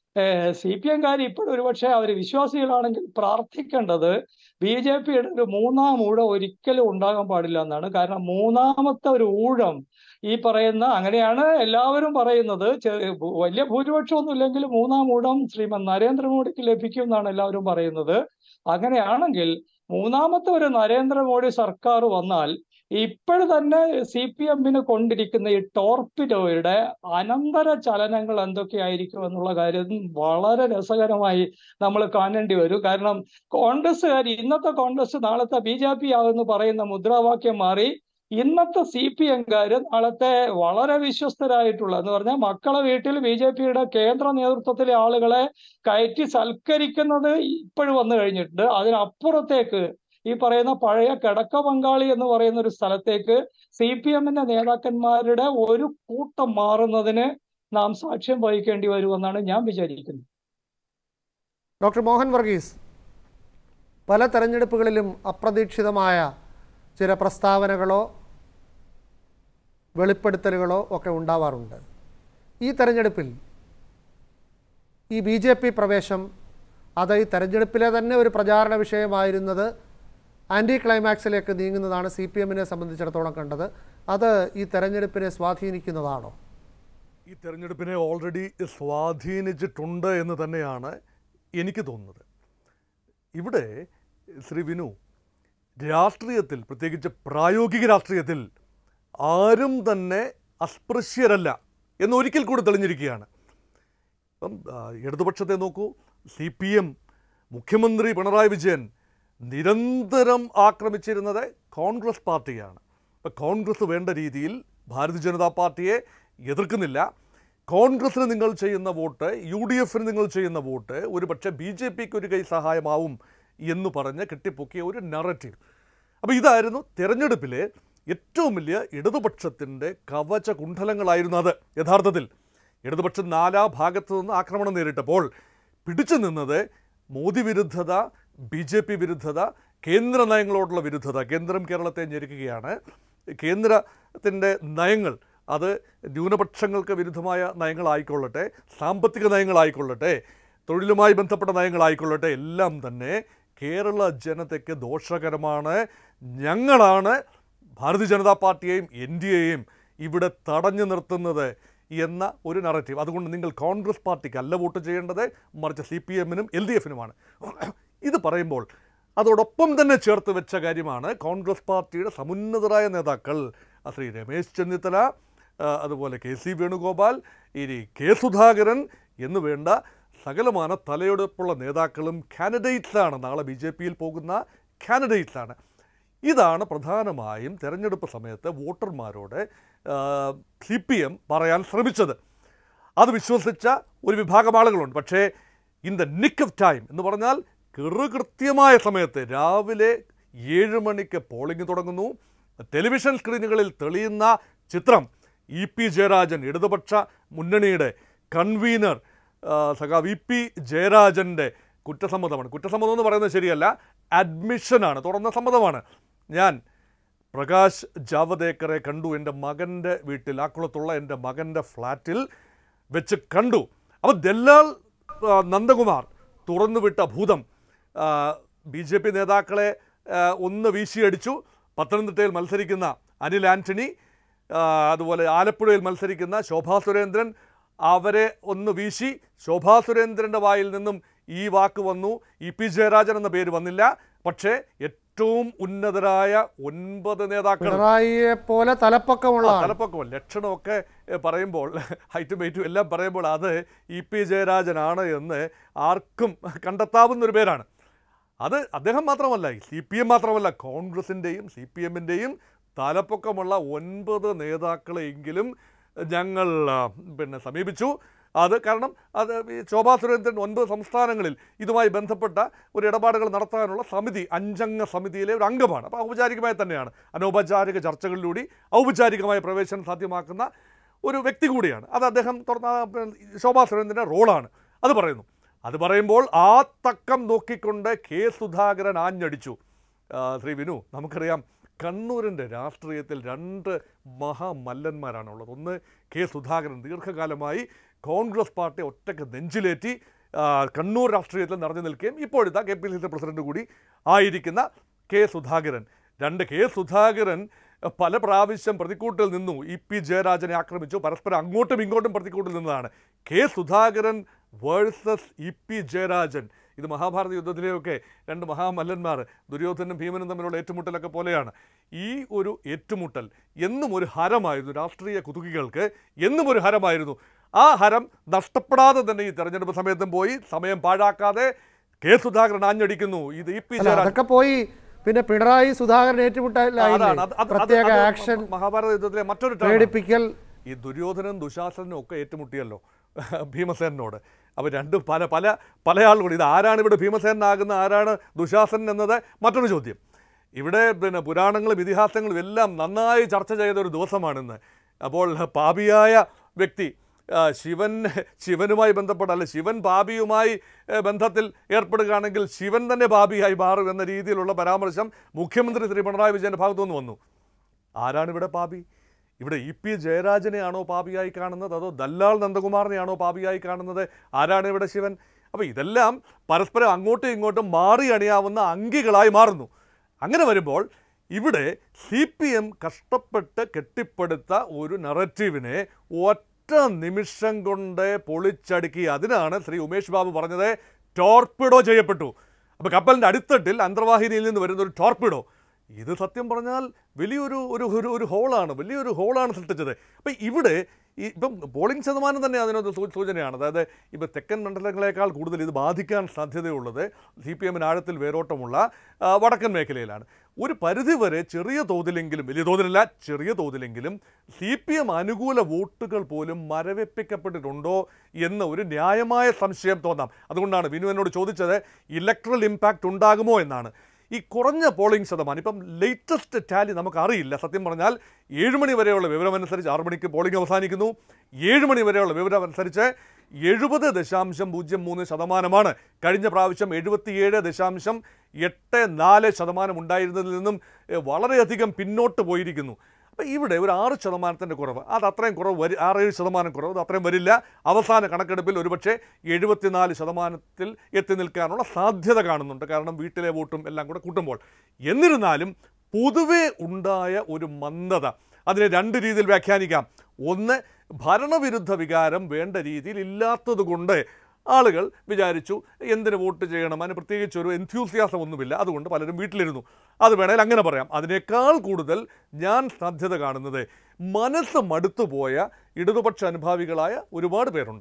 സി പി എംകാർ ഇപ്പോഴും ഒരുപക്ഷെ അവർ വിശ്വാസികളാണെങ്കിൽ പ്രാർത്ഥിക്കേണ്ടത് ബി ജെ പിയുടെ ഒരു മൂന്നാം ഊഴം ഒരിക്കലും ഉണ്ടാകാൻ പാടില്ല എന്നാണ് കാരണം മൂന്നാമത്തെ ഒരു ഊഴം ഈ പറയുന്ന അങ്ങനെയാണ് എല്ലാവരും പറയുന്നത് ചെറിയ ഭൂ- വലിയ ഭൂരിപക്ഷമൊന്നും ഇല്ലെങ്കിൽ മൂന്നാം ഊഴം ശ്രീമദ് നരേന്ദ്രമോദിക്ക് ലഭിക്കും എന്നാണ് എല്ലാവരും പറയുന്നത് അങ്ങനെയാണെങ്കിൽ മൂന്നാമത്തെ ഒരു നരേന്ദ്രമോദി സർക്കാർ വന്നാൽ ഇപ്പോഴ് തന്നെ സി പി എമ്മിന് കൊണ്ടിരിക്കുന്ന ഈ ടോർപിഡോയുടെ അനന്തര ചലനങ്ങൾ എന്തൊക്കെയായിരിക്കും എന്നുള്ള കാര്യം വളരെ രസകരമായി നമ്മൾ കാണേണ്ടി വരും കാരണം കോൺഗ്രസ്സുകാർ ഇന്നത്തെ കോൺഗ്രസ് നാളത്തെ ബി ജെ പി ആകുമെന്ന് പറയുന്ന മുദ്രാവാക്യം മാറി ഇന്നത്തെ സി പി എംകാര് നാളത്തെ വളരെ വിശ്വസ്തരായിട്ടുള്ള എന്ന് പറഞ്ഞാൽ മക്കളെ വീട്ടിൽ ബി ജെ പിയുടെ കേന്ദ്ര നേതൃത്വത്തിലെ ആളുകളെ കയറ്റി സൽക്കരിക്കുന്നത് ഇപ്പോഴും വന്നു കഴിഞ്ഞിട്ടുണ്ട് അതിനപ്പുറത്തേക്ക് ഈ പറയുന്ന പഴയ കിടക്ക പങ്കാളി എന്ന് പറയുന്ന ഒരു സ്ഥലത്തേക്ക് സി പി എമ്മിന്റെ നേതാക്കന്മാരുടെ ഒരു കൂട്ടം മാറുന്നതിന് നാം സാക്ഷ്യം വഹിക്കേണ്ടി വരുമെന്നാണ് ഞാൻ വിചാരിക്കുന്നത് ഡോക്ടർ മോഹൻ വർഗീസ് പല തെരഞ്ഞെടുപ്പുകളിലും അപ്രതീക്ഷിതമായ ചില പ്രസ്താവനകളോ വെളിപ്പെടുത്തലുകളോ ഒക്കെ ഉണ്ടാവാറുണ്ട് ഈ തെരഞ്ഞെടുപ്പിൽ ഈ ബി ജെ പി പ്രവേശം അത് ഈ തെരഞ്ഞെടുപ്പിലെ തന്നെ ഒരു പ്രചാരണ വിഷയമായിരുന്നത് ആൻറ്റി ക്ലൈമാക്സിലേക്ക് നീങ്ങുന്നതാണ് സി പി എമ്മിനെ സംബന്ധിച്ചിടത്തോളം കണ്ടത് അത് ഈ തെരഞ്ഞെടുപ്പിനെ സ്വാധീനിക്കുന്നതാണോ ഈ തെരഞ്ഞെടുപ്പിനെ ഓൾറെഡി സ്വാധീനിച്ചിട്ടുണ്ട് എന്ന് തന്നെയാണ് എനിക്ക് തോന്നുന്നത് ഇവിടെ ശ്രീ വിനു രാഷ്ട്രീയത്തിൽ പ്രത്യേകിച്ച് പ്രായോഗിക രാഷ്ട്രീയത്തിൽ ആരും തന്നെ അസ്പൃശ്യരല്ല എന്ന് ഒരിക്കൽ കൂടി തെളിഞ്ഞിരിക്കുകയാണ് ഇപ്പം ആ, ഇടതുപക്ഷത്തെ നോക്കൂ സി പി എം മുഖ്യമന്ത്രി പിണറായി വിജയൻ നിരന്തരം ആക്രമിച്ചിരുന്നത് കോൺഗ്രസ് പാർട്ടിയാണ് ഇപ്പം കോൺഗ്രസ് വേണ്ട രീതിയിൽ ഭാരതീയ ജനതാ പാർട്ടിയെ എതിർക്കുന്നില്ല കോൺഗ്രസ്സിന് നിങ്ങൾ ചെയ്യുന്ന വോട്ട് യു ഡി എഫിന് നിങ്ങൾ ചെയ്യുന്ന വോട്ട് ഒരു പക്ഷേ ബി ജെ പിക്ക് ഒരു കൈ സഹായമാവും എന്ന് പറഞ്ഞ് കെട്ടിപ്പൊക്കിയ ഒരു നറേറ്റീവ് അപ്പോൾ ഇതായിരുന്നു തെരഞ്ഞെടുപ്പിലെ ഏറ്റവും വലിയ ഇടതുപക്ഷത്തിൻ്റെ കവച കുണ്ഡലങ്ങളായിരുന്നു അത് യഥാർത്ഥത്തിൽ ഇടതുപക്ഷം നാലാ ഭാഗത്തു നിന്ന് ആക്രമണം നേരിട്ടപ്പോൾ പിടിച്ചു നിന്നത് മോദി വിരുദ്ധത ബി ജെ പി വിരുദ്ധത കേന്ദ്ര നയങ്ങളോടുള്ള വിരുദ്ധത കേന്ദ്രം കേരളത്തെ ഞെരുക്കുകയാണ് കേന്ദ്രത്തിൻ്റെ നയങ്ങൾ അത് ന്യൂനപക്ഷങ്ങൾക്ക് വിരുദ്ധമായ നയങ്ങളായിക്കൊള്ളട്ടെ സാമ്പത്തിക നയങ്ങളായിക്കൊള്ളട്ടെ തൊഴിലുമായി ബന്ധപ്പെട്ട നയങ്ങളായിക്കൊള്ളട്ടെ എല്ലാം തന്നെ കേരള ജനതയ്ക്ക് ദോഷകരമാണ് ഞങ്ങളാണ് ഭാരതീയ ജനതാ പാർട്ടിയെയും എൻ ഡി എയും ഇവിടെ തടഞ്ഞു നിർത്തുന്നത് എന്ന ഒരു നറേറ്റീവ് അതുകൊണ്ട് നിങ്ങൾ കോൺഗ്രസ് പാർട്ടിക്ക് അല്ല വോട്ട് ചെയ്യേണ്ടത് മറിച്ച് സി പി എമ്മിനും എൽ ഡി എഫിനുമാണ് ഇത് പറയുമ്പോൾ അതോടൊപ്പം തന്നെ ചേർത്ത് വെച്ച കാര്യമാണ് കോൺഗ്രസ് പാർട്ടിയുടെ സമുന്നതരായ നേതാക്കൾ ആ ശ്രീ രമേശ് ചെന്നിത്തല ആ, അതുപോലെ കെ സി വേണുഗോപാൽ ഇനി കെ സുധാകരൻ എന്ന് വേണ്ട സകലമാന തലയെടുപ്പുള്ള നേതാക്കളും കാൻഡിഡേറ്റ്സാണ് നാളെ ബി ജെ പിയിൽ പോകുന്ന കാൻഡിഡേറ്റ്സാണ് ഇതാണ് പ്രധാനമായും തെരഞ്ഞെടുപ്പ് സമയത്ത് വോട്ടർമാരോട് സി പി എം പറയാൻ ശ്രമിച്ചത് അത് വിശ്വസിച്ച ഒരു വിഭാഗം ആളുകളുണ്ട് പക്ഷേ in the nick of time എന്ന് പറഞ്ഞാൽ കൃത്യമായ സമയത്ത് രാവിലെ ഏഴ് മണിക്ക് പോളിംഗ് തുടങ്ങുന്നു ടെലിവിഷൻ സ്ക്രീനുകളിൽ തെളിയുന്ന ചിത്രം ഇ പി ജയരാജൻ ഇടതുപക്ഷ മുന്നണിയുടെ കൺവീനർ ആ, സഖാ വി പി ജയരാജൻ്റെ കുറ്റസമ്മതമാണ് കുറ്റസമ്മതം എന്ന് പറയുന്നത് ശരിയല്ല അഡ്മിഷനാണ് തുറന്ന സമ്മതമാണ് ഞാൻ പ്രകാശ് ജാവദേക്കറെ കണ്ടു എൻ്റെ മകൻ്റെ വീട്ടിൽ ആക്കുളത്തുള്ള എൻ്റെ മകൻ്റെ ഫ്ലാറ്റിൽ വെച്ച് കണ്ടു അപ്പോൾ ദല്ലാൽ ആ, നന്ദകുമാർ തുറന്നുവിട്ട ഭൂതം ബി ജെ പി നേതാക്കളെ ആ, ഒന്ന് വീശിയടിച്ചു പത്തനംതിട്ടയിൽ മത്സരിക്കുന്ന അനിൽ ആൻ്റണി ആ, അതുപോലെ ആലപ്പുഴയിൽ മത്സരിക്കുന്ന ശോഭാ സുരേന്ദ്രൻ അവരെ ഒന്ന് വീശി ശോഭാ സുരേന്ദ്രൻ്റെ വായിൽ നിന്നും ഈ വാക്ക് വന്നു ഇ പി ജയരാജൻ എന്ന പേര് വന്നില്ല പക്ഷേ ഏറ്റവും ഉന്നതരായ ഒൻപത് നേതാക്കൾ പിണറായിയെ പോലെ തലപ്പൊക്കമുള്ള ആ, ആൾ. തലപ്പൊക്കവും ലക്ഷണമൊക്കെ എ, പറയുമ്പോൾ ഹൈറ്റും വെയിറ്റും എല്ലാം പറയുമ്പോൾ അത് ഇ പി ജയരാജനാണ് എന്ന് ആർക്കും കണ്ടെത്താവുന്ന ഒരു പേരാണ് അത് അദ്ദേഹം മാത്രമല്ല സി പി എം മാത്രമല്ല കോൺഗ്രസിൻ്റെയും സി പി എമ്മിൻ്റെയും തലപ്പൊക്കമുള്ള ഒൻപത് നേതാക്കളെയെങ്കിലും ഞങ്ങൾ ആ, പിന്നെ സമീപിച്ചു അത് കാരണം അത് ഈ ശോഭാ സുരേന്ദ്രൻ ഒൻപത് സംസ്ഥാനങ്ങളിൽ ഇതുമായി ബന്ധപ്പെട്ട ഒരു ഇടപാടുകൾ നടത്താനുള്ള സമിതി അഞ്ചംഗ സമിതിയിലെ ഒരു അംഗമാണ് അപ്പോൾ ഔപചാരികമായി തന്നെയാണ് അനൗപചാരിക ചർച്ചകളിലൂടെ ഔപചാരികമായ പ്രവേശനം സാധ്യമാക്കുന്ന ഒരു വ്യക്തി കൂടിയാണ് അത് അദ്ദേഹം തുറന്ന പിന്നെ ശോഭാ സുരേന്ദ്രൻ്റെ റോളാണ് അത് പറയുന്നു അത് പറയുമ്പോൾ ആ തക്കം നോക്കിക്കൊണ്ട് കെ സുധാകരൻ ആഞ്ഞടിച്ചു ആ, ശ്രീ വിനു നമുക്കറിയാം കണ്ണൂരിൻ്റെ രാഷ്ട്രീയത്തിൽ രണ്ട് മഹാമല്ലന്മാരാണുള്ളത് ഒന്ന് കെ സുധാകരൻ ദീർഘകാലമായി കോൺഗ്രസ് പാർട്ടി ഒറ്റയ്ക്ക് നെഞ്ചിലേറ്റി ആ, കണ്ണൂർ രാഷ്ട്രീയത്തിൽ നിറഞ്ഞു നിൽക്കുകയും ഇപ്പോഴത്തെ K P C C president കൂടി ആയിരിക്കുന്ന കെ സുധാകരൻ രണ്ട് കെ സുധാകരൻ പല പ്രാവശ്യം പ്രതിക്കൂട്ടിൽ നിന്നു ഇ പി ജയരാജനെ ആക്രമിച്ചു പരസ്പരം അങ്ങോട്ടും ഇങ്ങോട്ടും പ്രതിക്കൂട്ടിൽ നിന്നതാണ് K Sudhakaran versus E P Jayarajan ഇത് മഹാഭാരത യുദ്ധത്തിലെയൊക്കെ രണ്ട് മഹാമല്ലന്മാർ ദുര്യോധനും ഭീമനും തമ്മിലുള്ള ഏറ്റുമുട്ടലൊക്കെ പോലെയാണ് ഈ ഒരു ഏറ്റുമുട്ടൽ എന്നും ഒരു ഹരമായിരുന്നു രാഷ്ട്രീയ കുതുകികൾക്ക് എന്നും ഒരു ഹരമായിരുന്നു ആ ഹരം നഷ്ടപ്പെടാതെ തന്നെ ഈ തെരഞ്ഞെടുപ്പ് സമയത്തും പോയി സമയം പാഴാക്കാതെ കെ സുധാകരൻ ആഞ്ഞടിക്കുന്നു ഇത് ഇ പി അല്ല ജയരാജൻ അതൊക്കെ പോയി പിന്നെ പിണറായി സുധാകരൻ ഏറ്റുമുട്ടലായില്ലേ അതാണ് അത് അത് പ്രത്യേക അത് ആക്ഷൻ മഹാഭാരത യുദ്ധത്തിലെ മറ്റൊരു ടേമാണ്. പേടിപ്പിക്കൽ ഈ ദുര്യോധനനും ദുശാസനും ഒക്കെ ഏറ്റുമുട്ടിയല്ലോ ഭീമസേനോട് അപ്പോൾ രണ്ട് പല പല പല ആളുകൾ ഇത് ആരാണ് ഇവിടെ ഭീമസേനാകുന്ന ആരാണ് ദുശാസൻ എന്നത് മറ്റൊരു ചോദ്യം ഇവിടെ പിന്നെ പുരാണങ്ങളും ഇതിഹാസങ്ങളും എല്ലാം നന്നായി ചർച്ച ചെയ്ത ഒരു ദിവസമാണിന്ന് അപ്പോൾ പാപിയായ വ്യക്തി ആ, ശിവൻ ശിവനുമായി ബന്ധപ്പെട്ട അല്ലെ ശിവൻ പാപിയുമായി ഏ, ബന്ധത്തിൽ ഏർപ്പെടുകയാണെങ്കിൽ ശിവൻ തന്നെ പാപിയായി മാറും എന്ന രീതിയിലുള്ള പരാമർശം മുഖ്യമന്ത്രി ശ്രീ പിണറായി വിജയൻ്റെ ഭാഗത്തു നിന്ന് വന്നു ആരാണ് ഇവിടെ പാപി ഇവിടെ ഇ പി ജയരാജനെയാണോ പാപിയായി കാണുന്നത് അതോ ദല്ലാൽ നന്ദകുമാറിനെയാണോ പാപിയായി കാണുന്നത് ആരാണ് ഇവിടെ ശിവൻ അപ്പോൾ ഇതെല്ലാം പരസ്പരം അങ്ങോട്ടും ഇങ്ങോട്ടും മാറി അണിയാവുന്ന അങ്കികളായി മാറുന്നു അങ്ങനെ വരുമ്പോൾ ഇവിടെ സി പി എം കഷ്ടപ്പെട്ട് കെട്ടിപ്പടുത്ത ഒരു നററ്റീവിനെ ഒറ്റ നിമിഷം കൊണ്ട് പൊളിച്ചടുക്കി അതിനാണ് ശ്രീ ഉമേഷ് ബാബു പറഞ്ഞത് ടോർപ്പിഡോ ചെയ്യപ്പെട്ടു അപ്പോൾ കപ്പലിൻ്റെ അടിത്തട്ടിൽ അന്തർവാഹിനിയിൽ നിന്ന് വരുന്ന ഒരു ടോർപ്പിഡോ ഇത് സത്യം പറഞ്ഞാൽ വലിയൊരു ഒരു ഒരു ഒരു ഹോളാണ് വലിയൊരു ഹോളാണ് സൃഷ്ടിച്ചത് അപ്പം ഇവിടെ ഈ ഇപ്പം പോളിംഗ് ശതമാനം തന്നെ അതിനൊരു സൂ- സൂചനയാണ് അതായത് ഇപ്പോൾ തെക്കൻ മണ്ഡലങ്ങളെക്കാൾ കൂടുതൽ ഇത് ബാധിക്കാൻ സാധ്യതയുള്ളത് സി പി എമ്മിന് ആഴത്തിൽ വേരോട്ടമുള്ള ആ, വടക്കൻ മേഖലയിലാണ് ഒരു പരിധിവരെ ചെറിയ തോതിലെങ്കിലും വലിയ തോതിലല്ല ചെറിയ തോതിലെങ്കിലും സി പി എം അനുകൂല വോട്ടുകൾ പോലും മരവിപ്പിക്കപ്പെട്ടിട്ടുണ്ടോ എന്ന ഒരു ന്യായമായ സംശയം തോന്നാം അതുകൊണ്ടാണ് വിനു എന്നോട് ചോദിച്ചത് ഇലക്ട്രൽ ഇമ്പാക്റ്റ് ഉണ്ടാകുമോ എന്നാണ് ഈ കുറഞ്ഞ പോളിംഗ് ശതമാനം ഇപ്പം ലേറ്റസ്റ്റ് ടാലി നമുക്ക് അറിയില്ല സത്യം പറഞ്ഞാൽ ഏഴ് മണി വരെയുള്ള വിവരമനുസരിച്ച് ആറ് മണിക്ക് പോളിംഗ് അവസാനിക്കുന്നു ഏഴ് മണി വരെയുള്ള വിവരം അനുസരിച്ച് എഴുപത് ദശാംശം പൂജ്യം മൂന്ന് ശതമാനമാണ് കഴിഞ്ഞ പ്രാവശ്യം എഴുപത്തിയേഴ് ദശാംശം എട്ട് നാല് ശതമാനം ഉണ്ടായിരുന്നതിൽ നിന്നും എഹ്, വളരെയധികം പിന്നോട്ട് പോയിരിക്കുന്നു അപ്പോൾ ഇവിടെ ഒരു ആറ് ശതമാനത്തിൻ്റെ കുറവ് അത് അത്രയും കുറവ് വരി ആറേഴ് ശതമാനം കുറവ് അത് അത്രയും വരില്ല അവസാന കണക്കെടുപ്പിൽ ഒരുപക്ഷെ എഴുപത്തിനാല് ശതമാനത്തിൽ എത്തി നിൽക്കാനുള്ള സാധ്യത കാണുന്നുണ്ട് കാരണം വീട്ടിലെ വോട്ടും എല്ലാം കൂടെ കൂട്ടുമ്പോൾ എന്നിരുന്നാലും പൊതുവെ ഉണ്ടായ ഒരു മന്ദത അതിനെ രണ്ട് രീതിയിൽ വ്യാഖ്യാനിക്കാം ഒന്ന് ഭരണവിരുദ്ധ വികാരം വേണ്ട രീതിയിൽ ഇല്ലാത്തതുകൊണ്ട് ആളുകൾ വിചാരിച്ചു എന്തിന് വോട്ട് ചെയ്യണം അതിന് പ്രത്യേകിച്ച് ഒരു എൻത്യൂസിയാസം ഒന്നുമില്ല അതുകൊണ്ട് പലരും വീട്ടിലിരുന്നു അത് വേണേൽ അങ്ങനെ പറയാം അതിനേക്കാൾ കൂടുതൽ ഞാൻ സാധ്യത കാണുന്നത് മനസ്സ് മടുത്തുപോയ ഇടതുപക്ഷ അനുഭാവികളായ ഒരുപാട് പേരുണ്ട്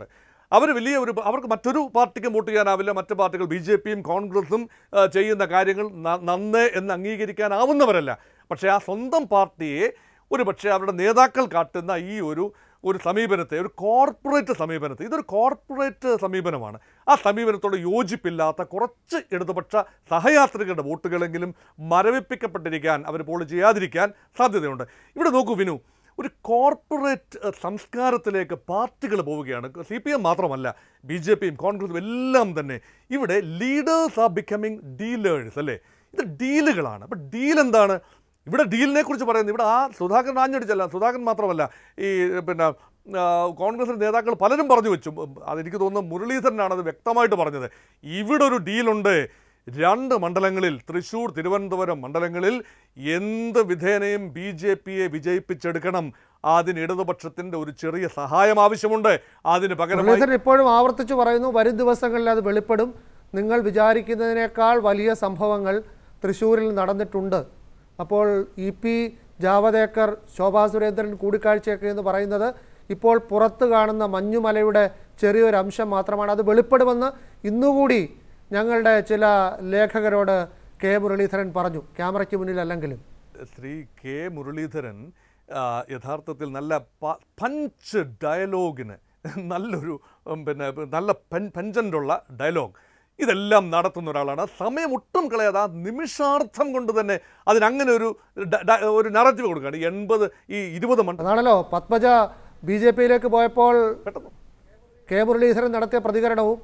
അവർ വലിയ ഒരു അവർക്ക് മറ്റൊരു പാർട്ടിക്കും വോട്ട് ചെയ്യാനാവില്ല മറ്റ് പാർട്ടികൾ ബി ജെ പിയും കോൺഗ്രസും ആ, ചെയ്യുന്ന കാര്യങ്ങൾ ന- നന്ന് എന്ന് അംഗീകരിക്കാനാവുന്നവരല്ല പക്ഷേ ആ സ്വന്തം പാർട്ടിയെ ഒരു പക്ഷേ അവരുടെ നേതാക്കൾ കാട്ടുന്ന ഈ ഒരു ഒരു സമീപനത്തെ ഒരു കോർപ്പറേറ്റ് സമീപനത്തെ ഇതൊരു കോർപ്പറേറ്റ് സമീപനമാണ് ആ സമീപനത്തോട് യോജിപ്പില്ലാത്ത കുറച്ച് ഇടതുപക്ഷ സഹയാത്രികരുടെ വോട്ടുകളെങ്കിലും മരവിപ്പിക്കപ്പെട്ടിരിക്കാൻ അവർ പോൾ ചെയ്യാതിരിക്കാൻ സാധ്യതയുണ്ട് ഇവിടെ നോക്കൂ വിനു ഒരു കോർപ്പറേറ്റ് അഹ്, സംസ്കാരത്തിലേക്ക് പാർട്ടികൾ പോവുകയാണ് സി പി എം മാത്രമല്ല ബി ജെ പിയും കോൺഗ്രസും എല്ലാം തന്നെ ഇവിടെ ലീഡേഴ്സ് ആർ ബിക്കമിങ് ഡീലേഴ്സ് അല്ലേ ഇത് ഡീലുകളാണ് അപ്പം ഡീൽ എന്താണ് ഇവിടെ ഡീലിനെ കുറിച്ച് പറയുന്നത് ഇവിടെ ആ സുധാകരൻ ആഞ്ഞടിച്ചല്ല സുധാകരൻ മാത്രമല്ല ഈ പിന്നെ ആ, കോൺഗ്രസിൻ്റെ നേതാക്കൾ പലരും പറഞ്ഞു വെച്ചു അതെനിക്ക് തോന്നുന്നു മുരളീധരനാണ് അത് വ്യക്തമായിട്ട് പറഞ്ഞത് ഇവിടെ ഒരു ഡീലുണ്ട് രണ്ട് മണ്ഡലങ്ങളിൽ തൃശ്ശൂർ തിരുവനന്തപുരം മണ്ഡലങ്ങളിൽ എന്ത് വിധേനയും ബി ജെ പിയെ വിജയിപ്പിച്ചെടുക്കണം അതിന് ഇടതുപക്ഷത്തിൻ്റെ ഒരു ചെറിയ സഹായം ആവശ്യമുണ്ട് അതിന് പകരമായി മുരളീധരൻ ഇപ്പോഴും ആവർത്തിച്ചു പറയുന്നു വരും ദിവസങ്ങളിൽ അത് വെളിപ്പെടും നിങ്ങൾ വിചാരിക്കുന്നതിനേക്കാൾ വലിയ സംഭവങ്ങൾ തൃശ്ശൂരിൽ നടന്നിട്ടുണ്ട് അപ്പോൾ ഇ പി ജാവദേക്കർ ശോഭാ സുരേന്ദ്രൻ കൂടിക്കാഴ്ചയൊക്കെ എന്ന് പറയുന്നത് ഇപ്പോൾ പുറത്ത് കാണുന്ന മഞ്ഞുമലയുടെ ചെറിയൊരു അംശം മാത്രമാണ് അത് വെളിപ്പെടുമെന്ന് ഇന്നുകൂടി ഞങ്ങളുടെ ചില ലേഖകരോട് കെ മുരളീധരൻ പറഞ്ഞു ക്യാമറയ്ക്ക് മുന്നിലല്ലെങ്കിലും ശ്രീ കെ മുരളീധരൻ ആ, യഥാർത്ഥത്തിൽ നല്ല പ- പഞ്ച് ഡയലോഗിന് നല്ലൊരു ഉം, പിന്നെ നല്ല പൻ പഞ്ചൻ്റുള്ള ഡയലോഗ് ഇതെല്ലാം നടത്തുന്ന ഒരാളാണ് സമയം ഒട്ടും കളയാതെ ആ നിമിഷാർത്ഥം കൊണ്ട് തന്നെ അതിനങ്ങനെ ഒരു ഡ- ഡ- ഒരു നറേറ്റീവ് കൊടുക്കുകയാണ് എൺപത് ഈ ഇരുപത് മണ്ഡലം അതാണല്ലോ പത്മജ ബി ജെ പിയിലേക്ക് പോയപ്പോൾ കെ മുരളീധരൻ നടത്തിയ പ്രതികരണവും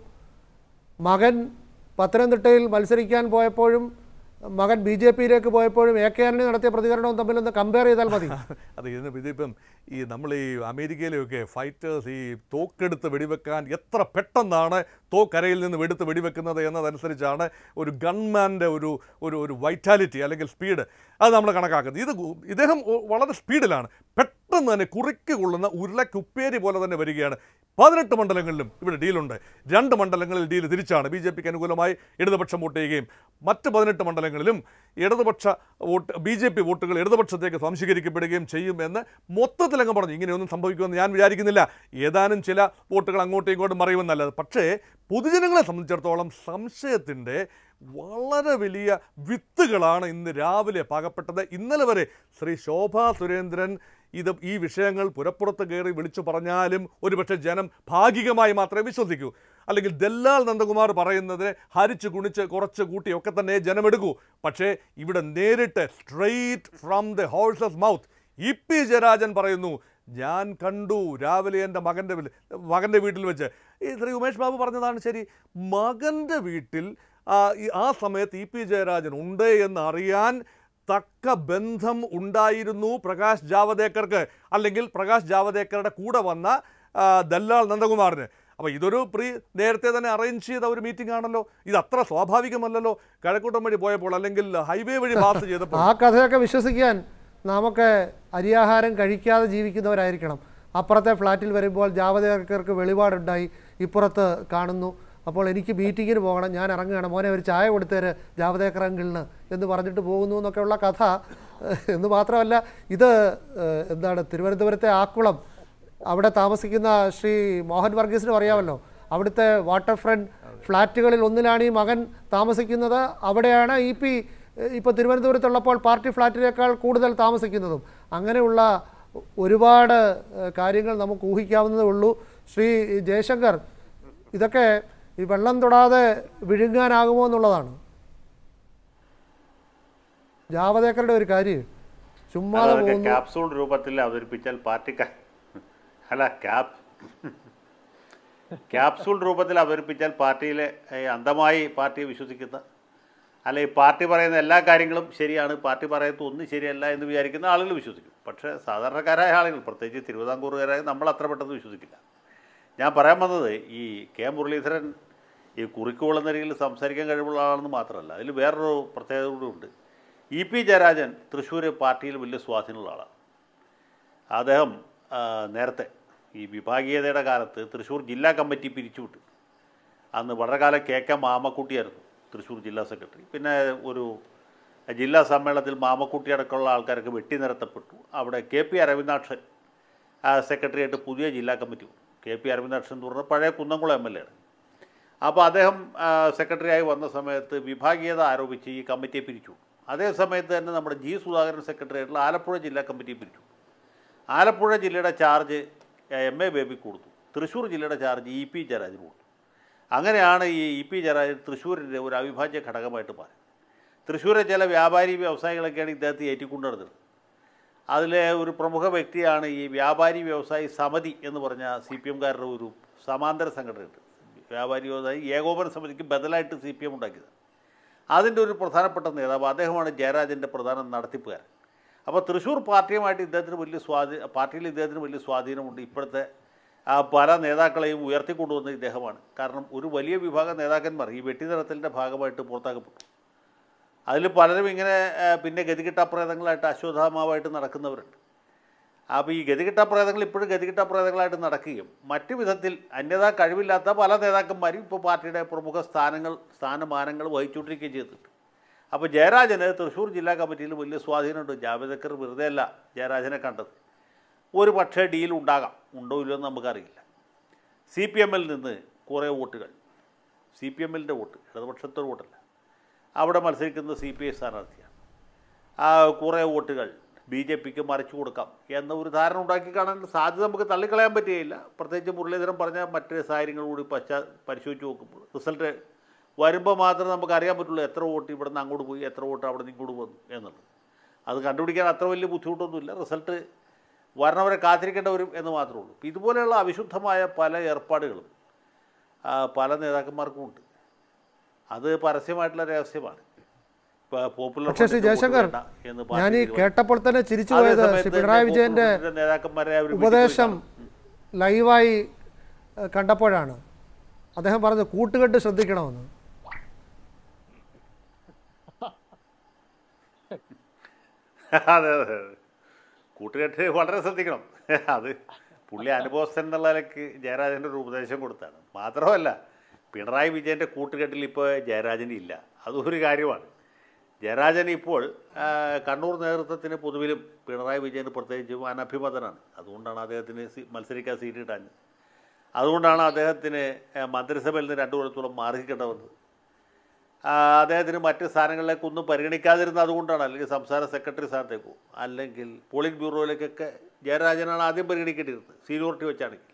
മകൻ പത്തനംതിട്ടയിൽ മത്സരിക്കാൻ പോയപ്പോഴും മകൻ ബി ജെ പിയിലേക്ക് പോയപ്പോഴും എ കെ ആന്റണി നടത്തിയ പ്രതികരണവും തമ്മിലൊന്ന് കമ്പയർ ചെയ്താൽ മതി അത് ഇതിന് ഇതിപ്പം ഈ നമ്മൾ ഈ അമേരിക്കയിലെയൊക്കെ ഫൈറ്റേഴ്സ് ഈ തോക്കെടുത്ത് വെടിവെക്കാൻ എത്ര പെട്ടെന്നാണ് തോക്കരയിൽ നിന്ന് വെടുത്ത് വെടിവെക്കുന്നത് എന്നതനുസരിച്ചാണ് ഒരു ഗൺമാൻ്റെ ഒരു ഒരു ഒരു വൈറ്റാലിറ്റി അല്ലെങ്കിൽ സ്പീഡ് അത് നമ്മൾ കണക്കാക്കുന്നത് ഇത് ഗു- ഇദ്ദേഹം ഒ- വളരെ സ്പീഡിലാണ് പെട്ടെന്ന് തന്നെ കുറിക്ക് കൊള്ളുന്ന ഉരുളക്കുപ്പേരി പോലെ തന്നെ വരികയാണ് പതിനെട്ട് മണ്ഡലങ്ങളിലും ഇവിടെ ഡീലുണ്ട് രണ്ട് മണ്ഡലങ്ങളിൽ ഡീൽ തിരിച്ചാണ് ബി ജെ പിക്ക് അനുകൂലമായി ഇടതുപക്ഷം വോട്ട് ചെയ്യുകയും മറ്റ് പതിനെട്ട് മണ്ഡലങ്ങളിലും ഇടതുപക്ഷ വോട്ട് ബി ജെ പി വോട്ടുകൾ ഇടതുപക്ഷത്തേക്ക് സംശീകരിക്കപ്പെടുകയും ചെയ്യുമെന്ന് മൊത്തത്തിലങ്ങ് പറഞ്ഞു ഇങ്ങനെയൊന്നും സംഭവിക്കുമെന്ന് ഞാൻ വിചാരിക്കുന്നില്ല ഏതാനും ചില വോട്ടുകൾ അങ്ങോട്ടും ഇങ്ങോട്ടും മറിയുമെന്നല്ലത് പക്ഷേ പൊതുജനങ്ങളെ സംബന്ധിച്ചിടത്തോളം സംശയത്തിൻ്റെ വളരെ വലിയ വിത്തുകളാണ് ഇന്ന് രാവിലെ പാകപ്പെട്ടത് ഇന്നലെ വരെ ശ്രീ ശോഭാ സുരേന്ദ്രൻ ഇത് ഈ വിഷയങ്ങൾ പുരപ്പുറത്ത് കയറി വിളിച്ചു പറഞ്ഞാലും ഒരുപക്ഷെ ജനം ഭാഗികമായി മാത്രമേ വിശ്വസിക്കൂ അല്ലെങ്കിൽ ദല്ലാൽ നന്ദകുമാർ പറയുന്നത് ഹരിച്ച് കുണിച്ച് കുറച്ച് കൂട്ടിയൊക്കെ തന്നെ ജനമെടുക്കൂ പക്ഷേ ഇവിടെ നേരിട്ട് straight from the horse's mouth E P Jayarajan പറയുന്നു ഞാൻ കണ്ടു രാവിലെ എൻ്റെ മകൻ്റെ വീട്ടിൽ മകൻ്റെ വീട്ടിൽ വെച്ച് ഈ ശ്രീ ഉമേഷ് ബാബു പറഞ്ഞതാണ് ശരി മകൻ്റെ വീട്ടിൽ ആ, ഈ ആ സമയത്ത് ഇ പി ജയരാജൻ ഉണ്ട് എന്ന് അറിയാൻ തക്ക ബന്ധം ഉണ്ടായിരുന്നു പ്രകാശ് ജാവദേക്കർക്ക് അല്ലെങ്കിൽ പ്രകാശ് ജാവദേക്കറുടെ കൂടെ വന്ന ആ, ദല്ലാൽ നന്ദകുമാറിന് അപ്പോൾ ഇതൊരു പ്രീ നേരത്തെ തന്നെ അറേഞ്ച് ചെയ്ത ഒരു മീറ്റിംഗ് ആണല്ലോ ഇത് അത്ര സ്വാഭാവികമല്ലല്ലോ കഴക്കൂട്ടം വഴി പോയപ്പോൾ അല്ലെങ്കിൽ ഹൈവേ വഴി പാസ് ചെയ്തപ്പോൾ ആ കഥയൊക്കെ വിശ്വസിക്കാൻ നമുക്ക് അരിയാഹാരം കഴിക്കാതെ ജീവിക്കുന്നവരായിരിക്കണം അപ്പുറത്തെ ഫ്ലാറ്റിൽ വരുമ്പോൾ ജാവദേക്കർക്ക് വെളിപാടുണ്ടായി ഇപ്പുറത്ത് കാണുന്നു അപ്പോൾ എനിക്ക് മീറ്റിങ്ങിന് പോകണം ഞാൻ ഇറങ്ങുകയാണ് മോനെ ഒരു ചായ കൊടുത്തേര് ജാവദേക്കർ അങ്കിളിന് എന്ന് പറഞ്ഞിട്ട് പോകുന്നു എന്നൊക്കെയുള്ള കഥ ഏഹ്, എന്ന് മാത്രമല്ല ഇത് ഏഹ്, എന്താണ് തിരുവനന്തപുരത്തെ ആക്കുളം അവിടെ താമസിക്കുന്ന ശ്രീ മോഹൻ വർഗീസിനും അറിയാമല്ലോ അവിടുത്തെ വാട്ടർ ഫ്രണ്ട് ഫ്ലാറ്റുകളിൽ ഒന്നിലാണ് ഈ മകൻ താമസിക്കുന്നത് അവിടെയാണ് ഇ പി ഇപ്പോൾ തിരുവനന്തപുരത്തുള്ളപ്പോൾ പാർട്ടി ഫ്ലാറ്റിനേക്കാൾ കൂടുതൽ താമസിക്കുന്നതും അങ്ങനെയുള്ള ഒരുപാട് ഏഹ്, കാര്യങ്ങൾ നമുക്ക് ഊഹിക്കാവുന്നതേ ഉള്ളൂ ശ്രീ ജയശങ്കർ ഇതൊക്കെ ഈ വെള്ളം തൊടാതെ വിഴുങ്ങാനാകുമോ എന്നുള്ളതാണ് ജാവദേക്കറുടെ ഒരു കാര്യം ചുമ്മാതെ അതൊക്കെ പോകുന്നു ക്യാപ്സൂൾ രൂപത്തിൽ അവതരിപ്പിച്ചാൽ പാർട്ടിക്കാർ അല്ല ക്യാപ് ക്യാപ്സൂൾ രൂപത്തിൽ അവതരിപ്പിച്ചാൽ പാർട്ടിയിലെ ഏ, അന്ധമായി പാർട്ടിയെ വിശ്വസിക്കുന്ന അല്ല ഈ പാർട്ടി പറയുന്ന എല്ലാ കാര്യങ്ങളും ശരിയാണ് പാർട്ടി പറയുന്നത് ഒന്നും ശരിയല്ല എന്ന് വിചാരിക്കുന്ന ആളുകൾ വിശ്വസിക്കും പക്ഷേ സാധാരണക്കാരായ ആളുകൾ പ്രത്യേകിച്ച് തിരുവിതാംകൂറുകാരായ നമ്മൾ അത്ര പെട്ടെന്ന് വിശ്വസിക്കില്ല ഞാൻ പറയാൻ വന്നത് ഈ കെ മുരളീധരൻ ഈ കുറിക്കുകൊള്ളുന്ന രീതിയിൽ സംസാരിക്കാൻ കഴിവുള്ള ആളാണെന്ന് മാത്രമല്ല അതിൽ വേറൊരു പ്രത്യേകത കൂടി ഉണ്ട് ഇ പി ജയരാജൻ തൃശ്ശൂർ പാർട്ടിയിൽ വലിയ സ്വാധീനമുള്ള ആളാണ് അദ്ദേഹം ആ, നേരത്തെ ഈ വിഭാഗീയതയുടെ കാലത്ത് തൃശ്ശൂർ ജില്ലാ കമ്മിറ്റി പിരിച്ചുവിട്ടു അന്ന് വളരെ കാലം കെ കെ മാമക്കുട്ടിയായിരുന്നു തൃശ്ശൂർ ജില്ലാ സെക്രട്ടറി പിന്നെ ഒരു ജില്ലാ സമ്മേളനത്തിൽ മാമക്കുട്ടി അടക്കമുള്ള ആൾക്കാരൊക്കെ വെട്ടി നിരത്തപ്പെട്ടു അവിടെ കെ പി അരവിന്ദാക്ഷൻ സെക്രട്ടറിയായിട്ട് പുതിയ ജില്ലാ കമ്മിറ്റി വന്നു കെ പി അരവിന്ദാക്ഷൻ എന്ന് പറഞ്ഞ പഴയ കുന്നംകുളം എം എൽ എ ആണ് അപ്പോൾ അദ്ദേഹം ആ, സെക്രട്ടറിയായി വന്ന സമയത്ത് വിഭാഗീയത ആരോപിച്ച് ഈ കമ്മിറ്റിയെ പിരിച്ചു അതേ സമയത്ത് തന്നെ നമ്മുടെ ജി സുധാകരൻ സെക്രട്ടറി ആയിട്ടുള്ള ആലപ്പുഴ ജില്ലാ കമ്മിറ്റിയെ പിരിച്ചു ആലപ്പുഴ ജില്ലയുടെ ചാർജ് എം എ ബേബിക്ക് കൊടുത്തു തൃശ്ശൂർ ജില്ലയുടെ ചാർജ് ഇ പി ജയരാജന് കൊടുത്തു അങ്ങനെയാണ് ഈ ഇ പി ജയരാജൻ തൃശ്ശൂരിൻ്റെ ഒരു അവിഭാജ്യ ഘടകമായിട്ട് മാറി തൃശ്ശൂരെ ചില വ്യാപാരി വ്യവസായികളൊക്കെയാണ് ഇദ്ദേഹത്തെ ഏറ്റിക്കൊണ്ട് നടന്നത് അതിലെ ഒരു പ്രമുഖ വ്യക്തിയാണ് ഈ വ്യാപാരി വ്യവസായി സമിതി എന്ന് പറഞ്ഞ സി പി എംകാരുടെ ഒരു സമാന്തര സംഘടനയുണ്ട് വ്യാപാരി വ്യവസായി ഏകോപന സമിതിക്ക് ബദലായിട്ട് സി പി എം ഉണ്ടാക്കിയത് അതിൻ്റെ ഒരു പ്രധാനപ്പെട്ട നേതാവ് അദ്ദേഹമാണ് ജയരാജൻ്റെ പ്രധാന നടത്തിപ്പുകാരൻ അപ്പോൾ തൃശ്ശൂർ പാർട്ടിയുമായിട്ട് ഇദ്ദേഹത്തിന് വലിയ സ്വാധീ പാർട്ടിയിൽ ഇദ്ദേഹത്തിന് വലിയ സ്വാധീനമുണ്ട് ഇപ്പോഴത്തെ ആ പല നേതാക്കളെയും ഉയർത്തിക്കൊണ്ടുവന്ന ഇദ്ദേഹമാണ് കാരണം ഒരു വലിയ വിഭാഗം നേതാക്കന്മാർ ഈ വെട്ടിനിറത്തലിൻ്റെ ഭാഗമായിട്ട് പുറത്താക്കപ്പെട്ടു അതിൽ പലരും ഇങ്ങനെ ആ, പിന്നെ ഗതികിട്ടാപ്രേതങ്ങളായിട്ട് അശ്വത്ഥാമാവായിട്ട് നടക്കുന്നവരുണ്ട് അപ്പോൾ ഈ ഗതികിട്ടാപ്രേതങ്ങൾ ഇപ്പോഴും ഗതികിട്ടാപ്രേതങ്ങളായിട്ട് നടക്കുകയും മറ്റു വിധത്തിൽ അന്യതാ കഴിവില്ലാത്ത പല നേതാക്കന്മാരും ഇപ്പോൾ പാർട്ടിയുടെ പ്രമുഖ സ്ഥാനങ്ങൾ സ്ഥാനമാനങ്ങൾ വഹിച്ചുകൊണ്ടിരിക്കുകയും ചെയ്തിട്ടുണ്ട് അപ്പോൾ ജയരാജന് തൃശ്ശൂർ ജില്ലാ കമ്മിറ്റിയിൽ വലിയ സ്വാധീനമുണ്ട് ജാവേദക്കർ വെറുതെ അല്ല ജയരാജനെ കണ്ടത് ഒരു പക്ഷേ ഡീൽ ഉണ്ടാകാം ഉണ്ടോ ഇല്ലയോ എന്ന് നമുക്കറിയില്ല സി പി എമ്മിൽ നിന്ന് കുറേ വോട്ടുകൾ സി പി എമ്മിൻ്റെ വോട്ട് ഇടതുപക്ഷത്തെ ഒരു വോട്ടല്ല അവിടെ മത്സരിക്കുന്ന സി പി ഐ സ്ഥാനാർത്ഥിയാണ് ആ കുറേ വോട്ടുകൾ ബി ജെ പിക്ക് മറിച്ചു കൊടുക്കാം എന്ന ഒരു ധാരണ ഉണ്ടാക്കി കാണാൻ സാധ്യത നമുക്ക് തള്ളിക്കളയാൻ പറ്റുകയില്ല പ്രത്യേകിച്ച് മുരളീധരൻ പറഞ്ഞ മറ്റ് സാഹചര്യങ്ങൾ കൂടി പശ്ചാ പരിശോധിച്ച് നോക്കുമ്പോൾ റിസൾട്ട് വരുമ്പോൾ മാത്രമേ നമുക്ക് അറിയാൻ പറ്റുള്ളൂ എത്ര വോട്ട് ഇവിടെ നിന്ന് അങ്ങോട്ട് പോയി എത്ര വോട്ട് അവിടെ നിന്ന് ഇങ്ങോട്ട് വന്നു എന്നുള്ളത് അത് കണ്ടുപിടിക്കാൻ അത്ര വലിയ ബുദ്ധിമുട്ടൊന്നുമില്ല റിസൾട്ട് വരണവരെ കാത്തിരിക്കേണ്ട വരും എന്ന് മാത്രമേ ഉള്ളൂ ഇപ്പം ഇതുപോലെയുള്ള അവിശുദ്ധമായ പല ഏർപ്പാടുകളും ആ, പല നേതാക്കന്മാർക്കും ഉണ്ട് അത് പരസ്യമായിട്ടുള്ള രഹസ്യമാണ് ഇപ്പോൾ പോപ്പുലർ പക്ഷേ ശ്രീ ഫ്രണ്ടിന്റെ വോട്ട് ജയശങ്കർ വേണ്ട എന്ന് ഞാൻ ഈ പാർട്ടി തീരുമാനിച്ചു. കേട്ടപ്പോൾ തന്നെ ചിരിച്ചു അതേ പോയത് ശ്രീ സമയത്ത് പിണറായി തന്നെ വിജയന്റെ പോപ്പുലർ ഫ്രണ്ടിന്റെ നേതാക്കന്മാരെ അവർ വീട്ടിൽ പോയി ഉപദേശം കാണും. ലൈവായി ഏഹ്, കണ്ടപ്പോഴാണ് അദ്ദേഹം പറഞ്ഞത് കൂട്ടുകെട്ട് ശ്രദ്ധിക്കണമെന്ന് അതെ അതെ അതെ. കൂട്ടുകെട്ട് വളരെ ശ്രദ്ധിക്കണം അത് പുള്ളി അനുഭവസ്ഥൻ എന്നുള്ള നിലയ്ക്ക് ജയരാജൻ്റെ ഒരു ഉപദേശം കൊടുത്താണ് മാത്രമല്ല പിണറായി വിജയൻ്റെ കൂട്ടുകെട്ടിൽ ഇപ്പോൾ ജയരാജന് ഇല്ല അതൊരു കാര്യമാണ് ജയരാജൻ ഇപ്പോൾ ആ, കണ്ണൂർ നേതൃത്വത്തിന് പൊതുവിലും പിണറായി വിജയന് പ്രത്യേകിച്ചും അനഭിമതനാണ് അതുകൊണ്ടാണ് അദ്ദേഹത്തിന് സീ- മത്സരിക്കാൻ സീറ്റ് കിട്ടാഞ്ഞത് അതുകൊണ്ടാണ് അദ്ദേഹത്തിന് ആ, മന്ത്രിസഭയിൽ നിന്ന് രണ്ടു കൊല്ലത്തോളം മാറിക്കേണ്ട വന്നത് ആ, അദ്ദേഹത്തിന് മറ്റ് സ്ഥാനങ്ങളിലേക്കൊന്നും പരിഗണിക്കാതിരുന്ന അതുകൊണ്ടാണ് അല്ലെങ്കിൽ സംസ്ഥാന സെക്രട്ടറി സ്ഥാനത്തേക്കോ അല്ലെങ്കിൽ പോളിറ്റ് ബ്യൂറോയിലേക്കൊക്കെ ജയരാജനാണ് ആദ്യം പരിഗണിക്കേണ്ടിയിരുന്നത് സീനിയോറിറ്റി വെച്ചാണെങ്കിൽ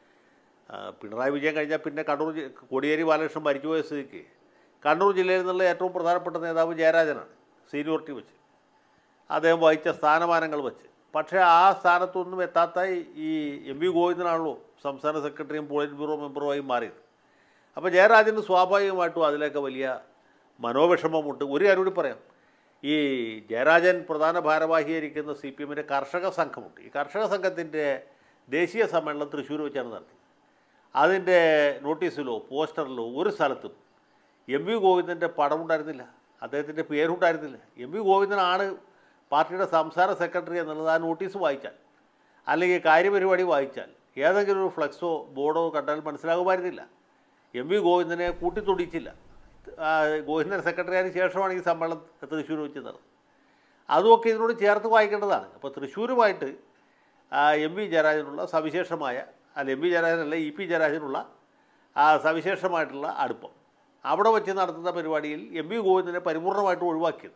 ആ, പിണറായി വിജയൻ കഴിഞ്ഞാൽ പിന്നെ കണ്ണൂർ ജി- കോടിയേരി ബാലകൃഷ്ണൻ മരിച്ചുപോയ സ്ഥിതിക്ക് കണ്ണൂർ ജില്ലയിൽ നിന്നുള്ള ഏറ്റവും പ്രധാനപ്പെട്ട നേതാവ് ജയരാജനാണ് സീനിയോറിറ്റി വെച്ച് അദ്ദേഹം വഹിച്ച സ്ഥാനമാനങ്ങൾ വെച്ച് പക്ഷേ ആ സ്ഥാനത്തൊന്നും എത്താത്ത ഈ എം വി ഗോവിന്ദനാണല്ലോ സംസ്ഥാന സെക്രട്ടറിയും പോളിറ്റ് ബ്യൂറോ മെമ്പറുമായി മാറിയത് അപ്പോൾ ജയരാജന് സ്വാഭാവികമായിട്ടും അതിലൊക്കെ വലിയ മനോവിഷമമുണ്ട് ഒരു കാര്യം കൂടി പറയാം ഈ ജയരാജൻ പ്രധാന ഭാരവാഹിയായിരിക്കുന്ന സി പി എമ്മിൻ്റെ കർഷക സംഘമുണ്ട് ഈ കർഷക സംഘത്തിൻ്റെ ദേശീയ സമ്മേളനം തൃശ്ശൂർ വെച്ചാണ് നടത്തിയത് അതിൻ്റെ നോട്ടീസിലോ പോസ്റ്ററിലോ ഒരു സ്ഥലത്തും എം വി ഗോവിന്ദൻ്റെ പടമുണ്ടായിരുന്നില്ല അദ്ദേഹത്തിൻ്റെ പേരുണ്ടായിരുന്നില്ല എം വി ഗോവിന്ദനാണ് പാർട്ടിയുടെ സംസ്ഥാന സെക്രട്ടറി എന്നുള്ളത് ആ നോട്ടീസ് വായിച്ചാൽ അല്ലെങ്കിൽ കാര്യപരിപാടി വായിച്ചാൽ ഏതെങ്കിലും ഒരു ഫ്ലെക്സോ ബോർഡോ കണ്ടാൽ മനസ്സിലാകുമായിരുന്നില്ല എം വി ഗോവിന്ദനെ കൂട്ടിത്തൊടിച്ചില്ല ആ, ഗോവിന്ദൻ സെക്രട്ടറി ആയതിനു ശേഷമാണ് ഈ സമ്മേളനം തൃശ്ശൂർ വെച്ച് നടന്നത് അതുമൊക്കെ ഇതിനോട് ചേർത്ത് വായിക്കേണ്ടതാണ് അപ്പോൾ തൃശ്ശൂരുമായിട്ട് എം വി ജയരാജനുള്ള സവിശേഷമായ അല്ല എം വി ജയരാജനല്ല ഇ പി ജയരാജനുള്ള ആ സവിശേഷമായിട്ടുള്ള അടുപ്പം അവിടെ വെച്ച് നടത്തുന്ന പരിപാടിയിൽ എം വി ഗോവിന്ദനെ പരിപൂർണമായിട്ട് ഒഴിവാക്കിയത്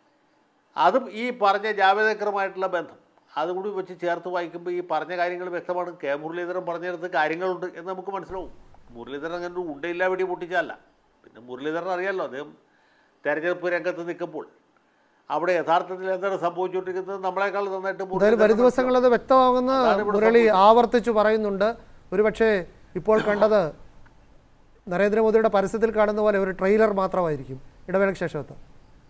അതും ഈ പറഞ്ഞ ജാവേദക്കറുമായിട്ടുള്ള ബന്ധം അതുകൂടി വെച്ച് ചേർത്ത് വായിക്കുമ്പോൾ ഈ പറഞ്ഞ കാര്യങ്ങൾ വ്യക്തമാണ് കെ മുരളീധരൻ പറഞ്ഞെടുത്ത് കാര്യങ്ങളുണ്ട് എന്ന് നമുക്ക് മനസ്സിലാവും മുരളീധരൻ അങ്ങനെ ഒരു ഉണ്ടയില്ല വെടി പൊട്ടിച്ചല്ല പിന്നെ മുരളീധരൻ അറിയാമല്ലോ അദ്ദേഹം തെരഞ്ഞെടുപ്പ് രംഗത്ത് നിൽക്കുമ്പോൾ അവിടെ യഥാർത്ഥത്തിൽ എന്താണ് സംഭവിച്ചുകൊണ്ടിരിക്കുന്നത് നമ്മളെക്കാൾ നന്നായിട്ട് എന്തായാലും മുരളീധരൻ വരും ദിവസങ്ങൾ അത് വ്യക്തമാകുന്ന അതാണ് ഇവിടെ മുരളി ആവർത്തിച്ചു പറയുന്നുണ്ട് ഒരുപക്ഷെ ഇപ്പോൾ കണ്ടത് നരേന്ദ്രമോദിയുടെ പരസ്യത്തിൽ കാണുന്ന പോലെ ഒരു ട്രെയിലർ മാത്രമായിരിക്കും ഇടവേളയ്ക്ക് ശേഷം എത്താം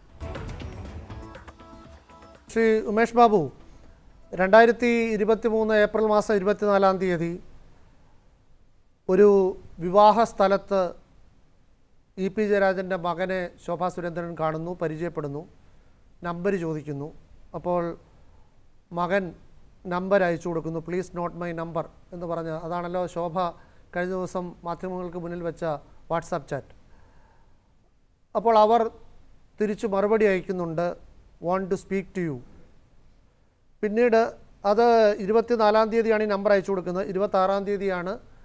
ശ്രീ ഉമേഷ് ബാബു രണ്ടായിരത്തി ഇരുപത്തി മൂന്ന് ഏപ്രിൽ മാസം ഇരുപത്തിനാലാം തീയതി ഒരു വിവാഹ സ്ഥലത്ത് ഇ പി ജയരാജൻ്റെ മകനെ ശോഭാ സുരേന്ദ്രൻ കാണുന്നു പരിചയപ്പെടുന്നു നമ്പർ ചോദിക്കുന്നു അപ്പോൾ മകൻ നമ്പർ അയച്ചു കൊടുക്കുന്നു പ്ലീസ് നോട്ട് മൈ നമ്പർ എന്ന് പറഞ്ഞ് അതാണല്ലോ ശോഭ കഴിഞ്ഞ ദിവസം മാധ്യമങ്ങൾക്ക് മുന്നിൽ വെച്ച വാട്സാപ്പ് ചാറ്റ് അപ്പോൾ അവർ തിരിച്ചു മറുപടി അയക്കുന്നുണ്ട് won't to speak to you പിന്നീട് അത് ഇരുപത്തിനാലാം തീയതിയാണ് ഈ നമ്പർ അയച്ചു കൊടുക്കുന്നത് ഇരുപത്താറാം തീയതിയാണ്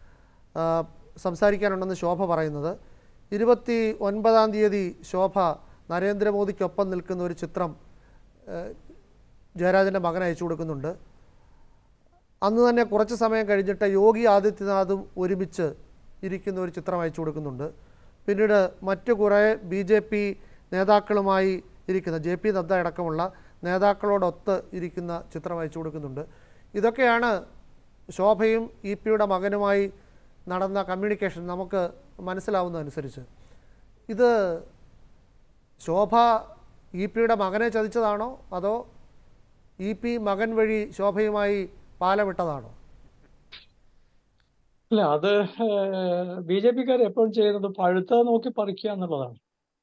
ആ, സംസാരിക്കാനുണ്ടെന്ന് ശോഭ പറയുന്നത് ഇരുപത്തി ഒൻപതാം തീയതി ശോഭ നരേന്ദ്രമോദിക്കൊപ്പം നിൽക്കുന്ന ഒരു ചിത്രം ആ, ജയരാജൻ്റെ മകൻ അയച്ചു കൊടുക്കുന്നുണ്ട് അന്ന് തന്നെ കുറച്ച് സമയം കഴിഞ്ഞിട്ട് യോഗി ആദിത്യനാഥും ഒരുമിച്ച് ഇരിക്കുന്ന ഒരു ചിത്രം അയച്ചു കൊടുക്കുന്നുണ്ട് പിന്നീട് മറ്റു കുറേ ബി ജെ പി നേതാക്കളുമായി ഇരിക്കുന്ന ജെ പി നദ്ദ അടക്കമുള്ള നേതാക്കളോടൊത്ത് ഇരിക്കുന്ന ചിത്രം അയച്ചു കൊടുക്കുന്നുണ്ട് ഇതൊക്കെയാണ് ശോഭയും ഇ പിയുടെ മകനുമായി നടന്ന കമ്മ്യൂണിക്കേഷൻ നമുക്ക് മനസ്സിലാവുന്നതനുസരിച്ച് ഇത് ശോഭ ഇ പിയുടെ മകനെ ചതിച്ചതാണോ അതോ ഇ പി മകൻ വഴി ശോഭയുമായി പാലമിട്ടതാണോ അല്ല അത് ബി ജെ പിക്കാർ എപ്പോഴും ചെയ്യുന്നത് പഴുത്തത് നോക്കി പറിക്കുക എന്നുള്ളതാണ്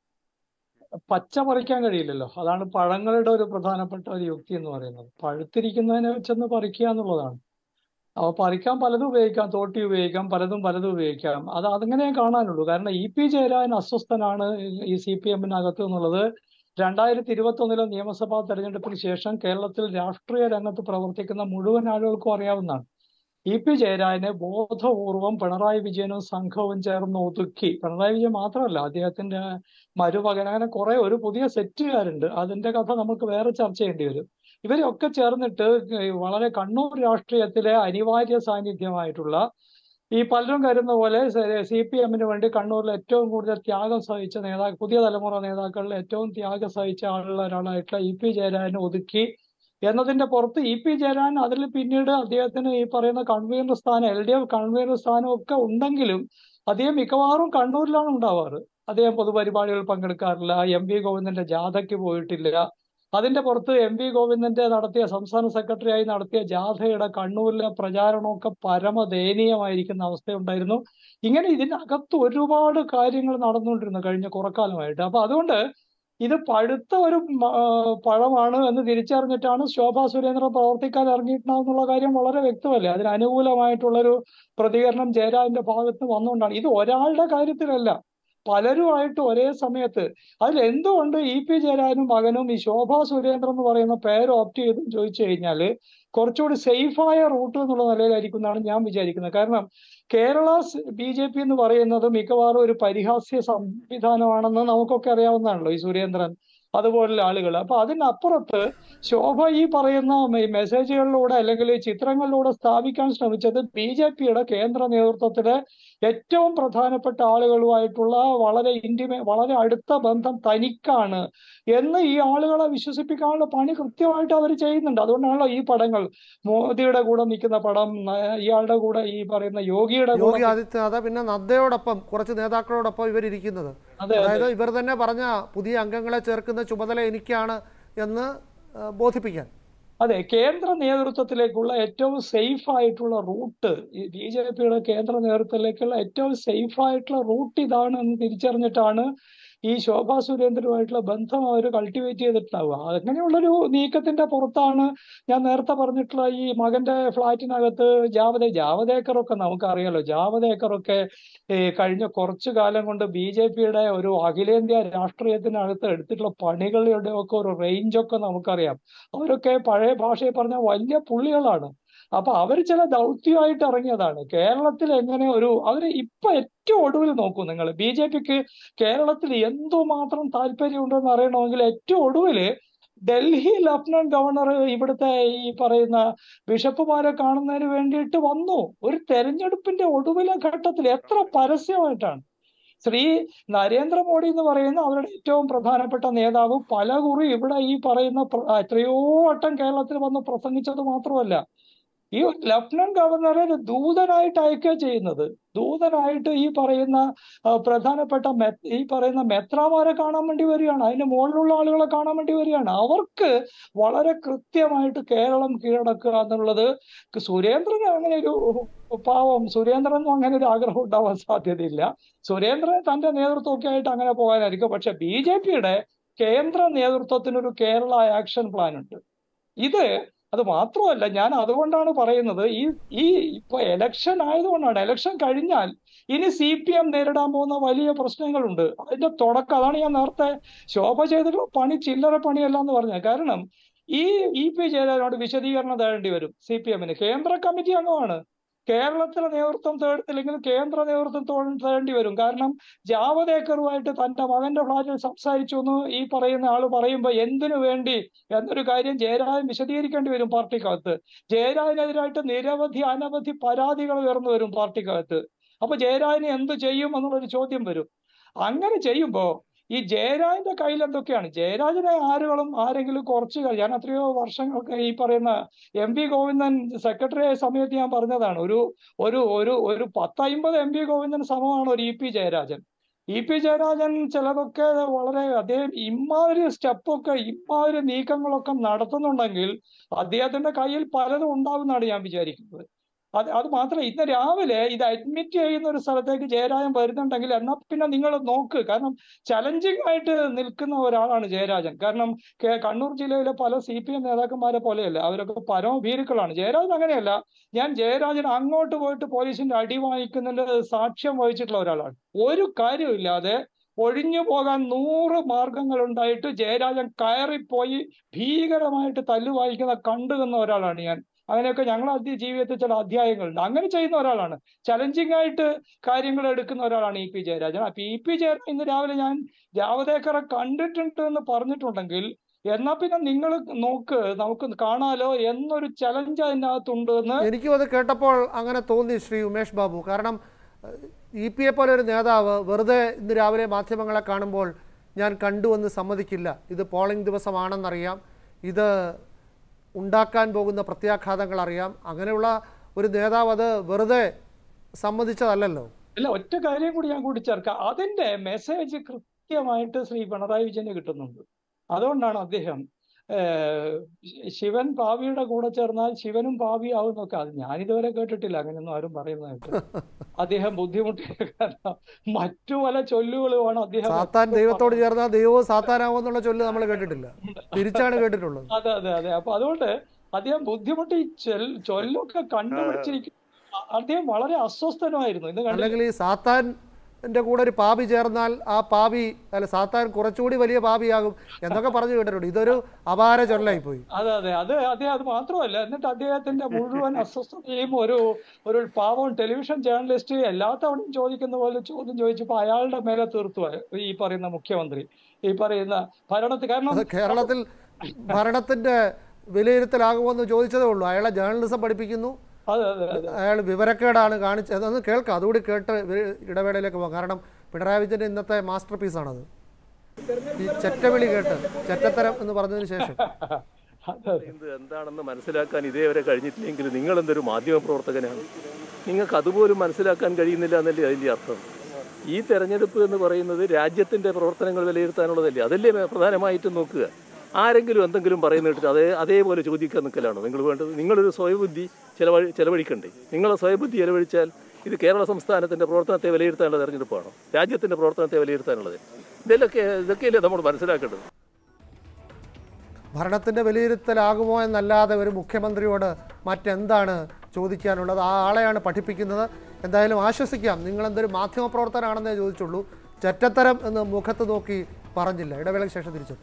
പച്ച പറിക്കാൻ കഴിയില്ലല്ലോ അതാണ് പഴങ്ങളുടെ ഒരു പ്രധാനപ്പെട്ട ഒരു യുക്തി എന്ന് പറയുന്നത് പഴുത്തിരിക്കുന്നതിനെ വെച്ചൊന്ന് പറിക്കുക എന്നുള്ളതാണ് അപ്പൊ പറിക്കാൻ പലതും ഉപയോഗിക്കാം തോട്ടി ഉപയോഗിക്കാം പലതും പലതും ഉപയോഗിക്കാം അത് അതങ്ങനെ കാണാനുള്ളൂ കാരണം ഇ പി ജയരാജൻ അസ്വസ്ഥനാണ് ഈ സി പി എമ്മിനകത്ത് എന്നുള്ളത് രണ്ടായിരത്തി ഇരുപത്തി ഒന്നിലെ നിയമസഭാ തെരഞ്ഞെടുപ്പിന് ശേഷം കേരളത്തിൽ രാഷ്ട്രീയ രംഗത്ത് പ്രവർത്തിക്കുന്ന മുഴുവൻ ആളുകൾക്കും അറിയാവുന്നതാണ് ഇ പി ജയരാജനെ ബോധപൂർവം പിണറായി വിജയനും സംഘവും ചേർന്ന് ഒതുക്കി പിണറായി വിജയൻ മാത്രമല്ല അദ്ദേഹത്തിന്റെ മരുമകൻ അങ്ങനെ കുറെ ഒരു പുതിയ സെറ്റുകാരുണ്ട് അതിന്റെ കഥ നമുക്ക് വേറെ ചർച്ച ചെയ്യേണ്ടി വരും ഇവരൊക്കെ ചേർന്നിട്ട് വളരെ കണ്ണൂർ രാഷ്ട്രീയത്തിലെ അനിവാര്യ സാന്നിധ്യമായിട്ടുള്ള ഈ പലരും കരുതുന്ന പോലെ സി പി എമ്മിന് വേണ്ടി കണ്ണൂരിൽ ഏറ്റവും കൂടുതൽ ത്യാഗം സഹിച്ച നേതാക്കൾ പുതിയ തലമുറ നേതാക്കളിൽ ഏറ്റവും ത്യാഗം സഹിച്ച ആളുള്ള ഒരാളായിട്ടുള്ള ഇ പി ജയരാജനെ ഒതുക്കി എന്നതിന്റെ പുറത്ത് ഇ പി ജയരാജൻ അതിൽ പിന്നീട് അദ്ദേഹത്തിന് ഈ പറയുന്ന കൺവീനർ സ്ഥാനം എൽ ഡി എഫ് കൺവീനർ സ്ഥാനം ഒക്കെ ഉണ്ടെങ്കിലും അദ്ദേഹം മിക്കവാറും കണ്ണൂരിലാണ് ഉണ്ടാവാറ് അദ്ദേഹം പൊതുപരിപാടികളിൽ പങ്കെടുക്കാറില്ല എം വി ഗോവിന്ദന്റെ ജാഥയ്ക്ക് പോയിട്ടില്ല അതിന്റെ പുറത്ത് എം വി ഗോവിന്ദന്റെ നടത്തിയ സംസ്ഥാന സെക്രട്ടറിയായി നടത്തിയ ജാഥയുടെ കണ്ണൂരിലെ പ്രചാരണമൊക്കെ പരമദയനീയമായിരിക്കുന്ന അവസ്ഥയുണ്ടായിരുന്നു ഇങ്ങനെ ഇതിനകത്ത് ഒരുപാട് കാര്യങ്ങൾ നടന്നുകൊണ്ടിരുന്നു കഴിഞ്ഞ കുറക്കാലമായിട്ട് അപ്പൊ അതുകൊണ്ട് ഇത് പഴുത്ത ഒരു മ- ആ, പഴമാണ് എന്ന് തിരിച്ചറിഞ്ഞിട്ടാണ് ശോഭാ സുരേന്ദ്രൻ പ്രവർത്തിക്കാൻ ഇറങ്ങിയിട്ടുണ്ടാവുന്നുള്ള കാര്യം വളരെ വ്യക്തമല്ലേ അതിന് അനുകൂലമായിട്ടുള്ളൊരു പ്രതികരണം ജയരാജന്റെ ഭാഗത്ത് വന്നുകൊണ്ടാണ് ഇത് ഒരാളുടെ കാര്യത്തിലല്ല പലരുമായിട്ട് ഒരേ സമയത്ത് അതിൽ എന്തുകൊണ്ട് ഇ പി ജയരാജനും മകനും ഈ ശോഭാ സുരേന്ദ്രൻ എന്ന് പറയുന്ന പേര് ഓപ്റ്റ് ചെയ്തു ചോദിച്ചു കഴിഞ്ഞാൽ കുറച്ചുകൂടി സേഫായ റൂട്ട് എന്നുള്ള നിലയിലായിരിക്കും എന്നാണ് ഞാൻ വിചാരിക്കുന്നത് കാരണം കേരള ബി ജെ പി എന്ന് പറയുന്നത് മിക്കവാറും ഒരു പരിഹാസ്യ സംവിധാനമാണെന്ന് നമുക്കൊക്കെ അറിയാവുന്നതാണല്ലോ ഈ സുരേന്ദ്രൻ അതുപോലുള്ള ആളുകൾ അപ്പൊ അതിനപ്പുറത്ത് ശോഭ ഈ പറയുന്ന മെ- മെസ്സേജുകളിലൂടെ അല്ലെങ്കിൽ ഈ ചിത്രങ്ങളിലൂടെ സ്ഥാപിക്കാൻ ശ്രമിച്ചത് ബി ജെ പിയുടെ കേന്ദ്ര നേതൃത്വത്തിലെ ഏറ്റവും പ്രധാനപ്പെട്ട ആളുകളുമായിട്ടുള്ള വളരെ ഇന്റിമേ വളരെ അടുത്ത ബന്ധം തനിക്കാണ് എന്ന് ഈ ആളുകളെ വിശ്വസിപ്പിക്കാനുള്ള പണി കൃത്യമായിട്ട് അവർ ചെയ്യുന്നുണ്ട് അതുകൊണ്ടാണല്ലോ ഈ പടങ്ങൾ മോദിയുടെ കൂടെ നിൽക്കുന്ന പടം ന- ഇയാളുടെ കൂടെ ഈ പറയുന്ന യോഗിയുടെ യോഗി കൂടെ ആദിത്യനാഥ് പിന്നെ നദ്ദയോടൊപ്പം കുറച്ച് നേതാക്കളോടൊപ്പം ഇവരിയ്ക്കുന്നത് അതെ അതായത് ഇവർ തന്നെ പറഞ്ഞ പുതിയ അംഗങ്ങളെ ചേർക്കുന്ന ചുമതല എനിക്കാണ് എന്ന് ആ, ബോധിപ്പിക്കാൻ അതെ കേന്ദ്ര നേതൃത്വത്തിലേക്കുള്ള ഏറ്റവും സേഫ് ആയിട്ടുള്ള റൂട്ട് ഈ ബി ജെ പിയുടെ കേന്ദ്ര നേതൃത്വത്തിലേക്കുള്ള ഏറ്റവും സേഫ് ആയിട്ടുള്ള റൂട്ട് ഇതാണ് എന്ന് തിരിച്ചറിഞ്ഞിട്ടാണ് ഈ ശോഭാ സുരേന്ദ്രനുമായിട്ടുള്ള ബന്ധം അവർ കൾട്ടിവേറ്റ് ചെയ്തിട്ടുണ്ടാവുക അങ്ങനെയുള്ളൊരു നീക്കത്തിന്റെ പുറത്താണ് ഞാൻ നേരത്തെ പറഞ്ഞിട്ടുള്ള ഈ മകന്റെ ഫ്ലാറ്റിനകത്ത് ജാവദേ ജാവദേക്കറൊക്കെ നമുക്കറിയാലോ ജാവദേക്കറൊക്കെ ഈ കഴിഞ്ഞ കുറച്ചു കാലം കൊണ്ട് ബി ജെ പിയുടെ ഒരു അഖിലേന്ത്യാ രാഷ്ട്രീയത്തിനകത്ത് എടുത്തിട്ടുള്ള പണികളുടെ ഒക്കെ ഒരു റേഞ്ചൊക്കെ നമുക്കറിയാം അവരൊക്കെ പഴയ ഭാഷയിൽ പറഞ്ഞ വലിയ പുള്ളികളാണ് അപ്പൊ അവർ ചില ദൗത്യമായിട്ട് ഇറങ്ങിയതാണ് കേരളത്തിൽ എങ്ങനെ ഒരു അവര് ഇപ്പൊ ഏറ്റവും ഒടുവിൽ നോക്കൂ നിങ്ങൾ ബി ജെ പിക്ക് കേരളത്തിൽ എന്തുമാത്രം താല്പര്യമുണ്ടെന്ന് അറിയണമെങ്കിൽ ഏറ്റവും ഒടുവില് ഡൽഹി ലഫ്റ്റനന്റ് ഗവർണർ ഇവിടുത്തെ ഈ പറയുന്ന ബിഷപ്പുമാരെ കാണുന്നതിന് വേണ്ടിയിട്ട് വന്നു ഒരു തെരഞ്ഞെടുപ്പിന്റെ ഒടുവിലെ ഘട്ടത്തിൽ എത്ര പരസ്യമായിട്ടാണ് ശ്രീ നരേന്ദ്രമോദി എന്ന് പറയുന്ന അവരുടെ ഏറ്റവും പ്രധാനപ്പെട്ട നേതാവ് പല കുറി ഇവിടെ ഈ പറയുന്ന പ്ര- എത്രയോ വട്ടം കേരളത്തിൽ വന്ന് പ്രസംഗിച്ചത് മാത്രമല്ല ഈ ലഫ്റ്റനന്റ് ഗവർണറെ ഒരു ദൂതനായിട്ട് അയക്കുക ചെയ്യുന്നത് ദൂതനായിട്ട് ഈ പറയുന്ന ആ, പ്രധാനപ്പെട്ട മെ- ഈ പറയുന്ന മെത്രാമാരെ കാണാൻ വേണ്ടി വരികയാണ് അതിന്റെ മുകളിലുള്ള ആളുകളെ കാണാൻ വേണ്ടി വരികയാണ് അവർക്ക് വളരെ കൃത്യമായിട്ട് കേരളം കീഴടക്കുക എന്നുള്ളത് സുരേന്ദ്രന് അങ്ങനെ ഒരു പാവം സുരേന്ദ്രനും അങ്ങനെ ഒരു ആഗ്രഹം ഉണ്ടാവാൻ സാധ്യതയില്ല സുരേന്ദ്രൻ തന്റെ നേതൃത്വമൊക്കെ ആയിട്ട് അങ്ങനെ പോകാനായിരിക്കും പക്ഷെ ബി ജെ പിയുടെ കേന്ദ്ര നേതൃത്വത്തിനൊരു കേരള ആക്ഷൻ പ്ലാൻ ഉണ്ട് ഇത് അത് മാത്രമല്ല ഞാൻ അതുകൊണ്ടാണ് പറയുന്നത് ഈ ഈ ഇപ്പൊ എലക്ഷൻ ആയതുകൊണ്ടാണ് എലക്ഷൻ കഴിഞ്ഞാൽ ഇനി സി പി എം നേരിടാൻ പോകുന്ന വലിയ പ്രശ്നങ്ങളുണ്ട് അതിന്റെ തുടക്കം അതാണ് ഞാൻ നേരത്തെ ശോഭ ചെയ്തിട്ടുള്ള പണി ചില്ലറ പണിയല്ല എന്ന് പറഞ്ഞത് കാരണം ഈ ഇ പി ജയരാജനോട് വിശദീകരണം തേടേണ്ടി വരും സി പി എമ്മിന് കേന്ദ്ര കമ്മിറ്റി അംഗമാണ് കേരളത്തിലെ നേതൃത്വം തേടത്തില്ലെങ്കിൽ കേന്ദ്ര നേതൃത്വം തോ- തേടേണ്ടി വരും കാരണം ജാവദേക്കറുമായിട്ട് തന്റെ മകന്റെ ഫ്ലാറ്റിൽ സംസാരിച്ചു എന്ന് ഈ പറയുന്ന ആള് പറയുമ്പോൾ എന്തിനു വേണ്ടി എന്നൊരു കാര്യം ജയരാജൻ വിശദീകരിക്കേണ്ടി വരും പാർട്ടിക്കകത്ത് ജയരാജനെതിരായിട്ട് നിരവധി അനവധി പരാതികൾ ഉയർന്നു വരും പാർട്ടിക്കകത്ത് അപ്പൊ ജയരാജന് എന്ത് ചെയ്യും എന്നുള്ളൊരു ചോദ്യം വരും അങ്ങനെ ചെയ്യുമ്പോ ഈ ജയരാജന്റെ കയ്യിൽ എന്തൊക്കെയാണ് ജയരാജനെ ആരുകളും ആരെങ്കിലും കുറച്ച് കഴി- ഞാൻ എത്രയോ വർഷങ്ങൾക്ക് ഈ പറയുന്ന എം പി ഗോവിന്ദൻ സെക്രട്ടറി ആയ സമയത്ത് ഞാൻ പറഞ്ഞതാണ് ഒരു ഒരു ഒരു ഒരു പത്തമ്പത് എം പി ഗോവിന്ദൻ സമമാണ് ഒരു E P Jayarajan E P Jayarajan ചിലതൊക്കെ വളരെ അദ്ദേഹം ഇമാതിരി സ്റ്റെപ്പൊക്കെ ഇമാതിരി നീക്കങ്ങളൊക്കെ നടത്തുന്നുണ്ടെങ്കിൽ അദ്ദേഹത്തിന്റെ കയ്യിൽ പലതും ഉണ്ടാവുമെന്നാണ് ഞാൻ വിചാരിക്കുന്നത് അത് അത് മാത്രമല്ല ഇന്ന് രാവിലെ ഇത് അഡ്മിറ്റ് ചെയ്യുന്ന ഒരു സ്ഥലത്തേക്ക് ജയരാജൻ വരുന്നുണ്ടെങ്കിൽ എന്നാ പിന്നെ നിങ്ങൾ നോക്ക് കാരണം ചലഞ്ചിങ് ആയിട്ട് നിൽക്കുന്ന ഒരാളാണ് ജയരാജൻ കാരണം കേ- കണ്ണൂർ ജില്ലയിലെ പല സി പി എം നേതാക്കന്മാരെ പോലെയല്ല അവരൊക്കെ പരമഭീരുക്കളാണ് ജയരാജൻ അങ്ങനെയല്ല ഞാൻ ജയരാജൻ അങ്ങോട്ട് പോയിട്ട് പോലീസിന്റെ അടി വാങ്ങിക്കുന്നതിന്റെ സാക്ഷ്യം വഹിച്ചിട്ടുള്ള ഒരാളാണ് ഒരു കാര്യമില്ലാതെ ഒഴിഞ്ഞു പോകാൻ നൂറ് മാർഗങ്ങൾ ഉണ്ടായിട്ട് ജയരാജൻ കയറിപ്പോയി ഭീകരമായിട്ട് തല്ലു വായിക്കുന്ന കണ്ടു നിന്ന ഒരാളാണ് ഞാൻ അങ്ങനെയൊക്കെ ഞങ്ങൾ അധ്യ ജീവിതത്തിൽ ചില അധ്യായങ്ങളുണ്ട് അങ്ങനെ ചെയ്യുന്ന ഒരാളാണ് ചലഞ്ചിങ് ആയിട്ട് കാര്യങ്ങൾ എടുക്കുന്ന ഒരാളാണ് ഇ പി ജയരാജൻ അപ്പൊ ഇ പി ജയരാജൻ ഇന്ന് രാവിലെ ഞാൻ ജാവദേക്കറെ കണ്ടിട്ടുണ്ട് എന്ന് പറഞ്ഞിട്ടുണ്ടെങ്കിൽ എന്നാ പിന്നെ നിങ്ങൾ നോക്ക് നമുക്ക് കാണാലോ എന്നൊരു ചലഞ്ച് അതിനകത്തുണ്ട് എന്ന് എനിക്കും അത് കേട്ടപ്പോൾ അങ്ങനെ തോന്നി ശ്രീ ഉമേഷ് ബാബു കാരണം ഇ പി എ പോലെ ഒരു നേതാവ് വെറുതെ ഇന്ന് രാവിലെ മാധ്യമങ്ങളെ കാണുമ്പോൾ ഞാൻ കണ്ടുവെന്ന് സമ്മതിക്കില്ല ഇത് പോളിംഗ് ദിവസമാണെന്നറിയാം ഇത് ഉണ്ടാക്കാൻ പോകുന്ന പ്രത്യാഘാതങ്ങൾ അറിയാം അങ്ങനെയുള്ള ഒരു നേതാവ് അത് വെറുതെ സമ്മതിച്ചതല്ലല്ലോ അല്ല ഒറ്റ കാര്യം കൂടി ഞാൻ കൂട്ടിച്ചേർക്കാം അതിന്റെ മെസ്സേജ് കൃത്യമായിട്ട് ശ്രീ പിണറായി വിജയന് കിട്ടുന്നുണ്ട് അതുകൊണ്ടാണ് അദ്ദേഹം ഏഹ്, ശിവൻ പാവിയുടെ കൂടെ ചേർന്നാൽ ശിവനും പാവിയാവും എന്നൊക്കെ അത് ഞാനിതുവരെ കേട്ടിട്ടില്ല അങ്ങനെയൊന്നും ആരും പറയുന്നതായിട്ട് അദ്ദേഹം ബുദ്ധിമുട്ടി കാരണം മറ്റു പല ചൊല്ലുകളുമാണ് അദ്ദേഹം സാത്താൻ ദൈവത്തോട് ചേർന്നാൽ ദൈവവും സാത്താനാവുമെന്നുള്ള ചൊല്ല് നമ്മൾ കേട്ടിട്ടില്ല തിരിച്ചാണ് കേട്ടിട്ടുള്ളത് അതെ അതെ അതെ അപ്പൊ അതുകൊണ്ട് അദ്ദേഹം ബുദ്ധിമുട്ടി ചൊൽ- ചൊല്ലൊക്കെ കണ്ടുപിടിച്ചിരിക്കും അ- അദ്ദേഹം വളരെ അസ്വസ്ഥനായിരുന്നു ഇന്ന് കണ്ടില്ലേ? അല്ലെങ്കിൽ ഈ സാത്താൻ്റെ കൂടെ ഒരു പാപി ചേർന്നാൽ ആ പാപി അല്ല സാത്താൻ കുറച്ചുകൂടി വലിയ പാപിയാകും എന്നൊക്കെ പറഞ്ഞു കേട്ടിട്ടുണ്ട് ഇതൊരു അപാര ചൊല്ലായി പോയി അതെ അതെ അത് അദ്ദേഹം അത് മാത്രമല്ല എന്നിട്ട് അദ്ദേഹത്തിന്റെ മുഴുവൻ അസ്വസ്ഥതയും ഒരു ഒരു പാവം ടെലിവിഷൻ ജേർണലിസ്റ്റ് എല്ലാ തവണയും ചോദിക്കുന്ന പോലെ ചോദ്യം ചോദിച്ചപ്പോ അയാളുടെ മേലെ തീർത്തു ഈ പറയുന്ന മുഖ്യമന്ത്രി ഈ പറയുന്ന ഭരണത്തിൽ കാരണം അത് കേരളത്തിൽ ഭരണത്തിന്റെ വിലയിരുത്തലാകുമെന്ന് ചോദിച്ചതേ ഉള്ളൂ അയാളെ ജേർണലിസം പഠിപ്പിക്കുന്നു അതെ അതെ അതെ അയാൾ വിവരക്കേടാണ് കാണിച്ചത് അതൊന്ന് കേൾക്കാം അതുകൂടി കേട്ട് വി- ഇടവേളയിലേക്ക് പോകാം കാരണം പിണറായി വിജയന്റെ ഇന്നത്തെ മാസ്റ്റർ പീസാണത് ഈ ചെറ്റവിളി കേട്ട് ചെറ്റത്തരം എന്ന് പറഞ്ഞതിന് ശേഷം അതെ ഇത് എന്താണെന്ന് മനസ്സിലാക്കാൻ ഇതേവരെ കഴിഞ്ഞിട്ടില്ലെങ്കിൽ നിങ്ങൾ എന്തൊരു മാധ്യമ പ്രവർത്തകനാണ് നിങ്ങൾക്ക് അതുപോലും മനസ്സിലാക്കാൻ കഴിയുന്നില്ല എന്നല്ലേ അതിൻ്റെ അർത്ഥം ഈ തെരഞ്ഞെടുപ്പ് എന്ന് പറയുന്നത് രാജ്യത്തിൻ്റെ പ്രവർത്തനങ്ങൾ വിലയിരുത്താനുള്ളതല്ലേ അതല്ലേ പ്രധാനമായിട്ടും നോക്കുക ആരെങ്കിലും എന്തെങ്കിലും പറയുന്ന കേട്ടിട്ട് അതേ അതേപോലെ ചോദിക്കാൻ നിൽക്കലാണോ നിങ്ങൾ വേണ്ടത് നിങ്ങളൊരു സ്വയബുദ്ധി ചെലവഴി ചെലവഴിക്കണ്ടേ നിങ്ങളെ സ്വയബുദ്ധി ചെലവഴിച്ചാൽ ഇത് കേരള സംസ്ഥാനത്തിൻ്റെ പ്രവർത്തനത്തെ വിലയിരുത്താനുള്ള തെരഞ്ഞെടുപ്പാണോ രാജ്യത്തിൻ്റെ പ്രവർത്തനത്തെ വിലയിരുത്താനുള്ളത് ഇതിലൊക്കെ ഇതൊക്കെയല്ലേ നമ്മൾ മനസ്സിലാക്കേണ്ടത് ഭരണത്തിന്റെ വിലയിരുത്തലാകുമോ എന്നല്ലാതെ ഒരു മുഖ്യമന്ത്രിയോട് മറ്റെന്താണ് ചോദിക്കാനുള്ളത് ആ ആളെയാണ് പഠിപ്പിക്കുന്നത് എന്തായാലും ആശ്വസിക്കാം നിങ്ങളെന്തൊരു മാധ്യമപ്രവർത്തനാണെന്നേ ചോദിച്ചുള്ളൂ ചെറ്റത്തരം എന്ന് മുഖത്ത് നോക്കി പറഞ്ഞില്ല ഇടവേളയ്ക്ക് ശേഷം തിരിച്ചെത്തും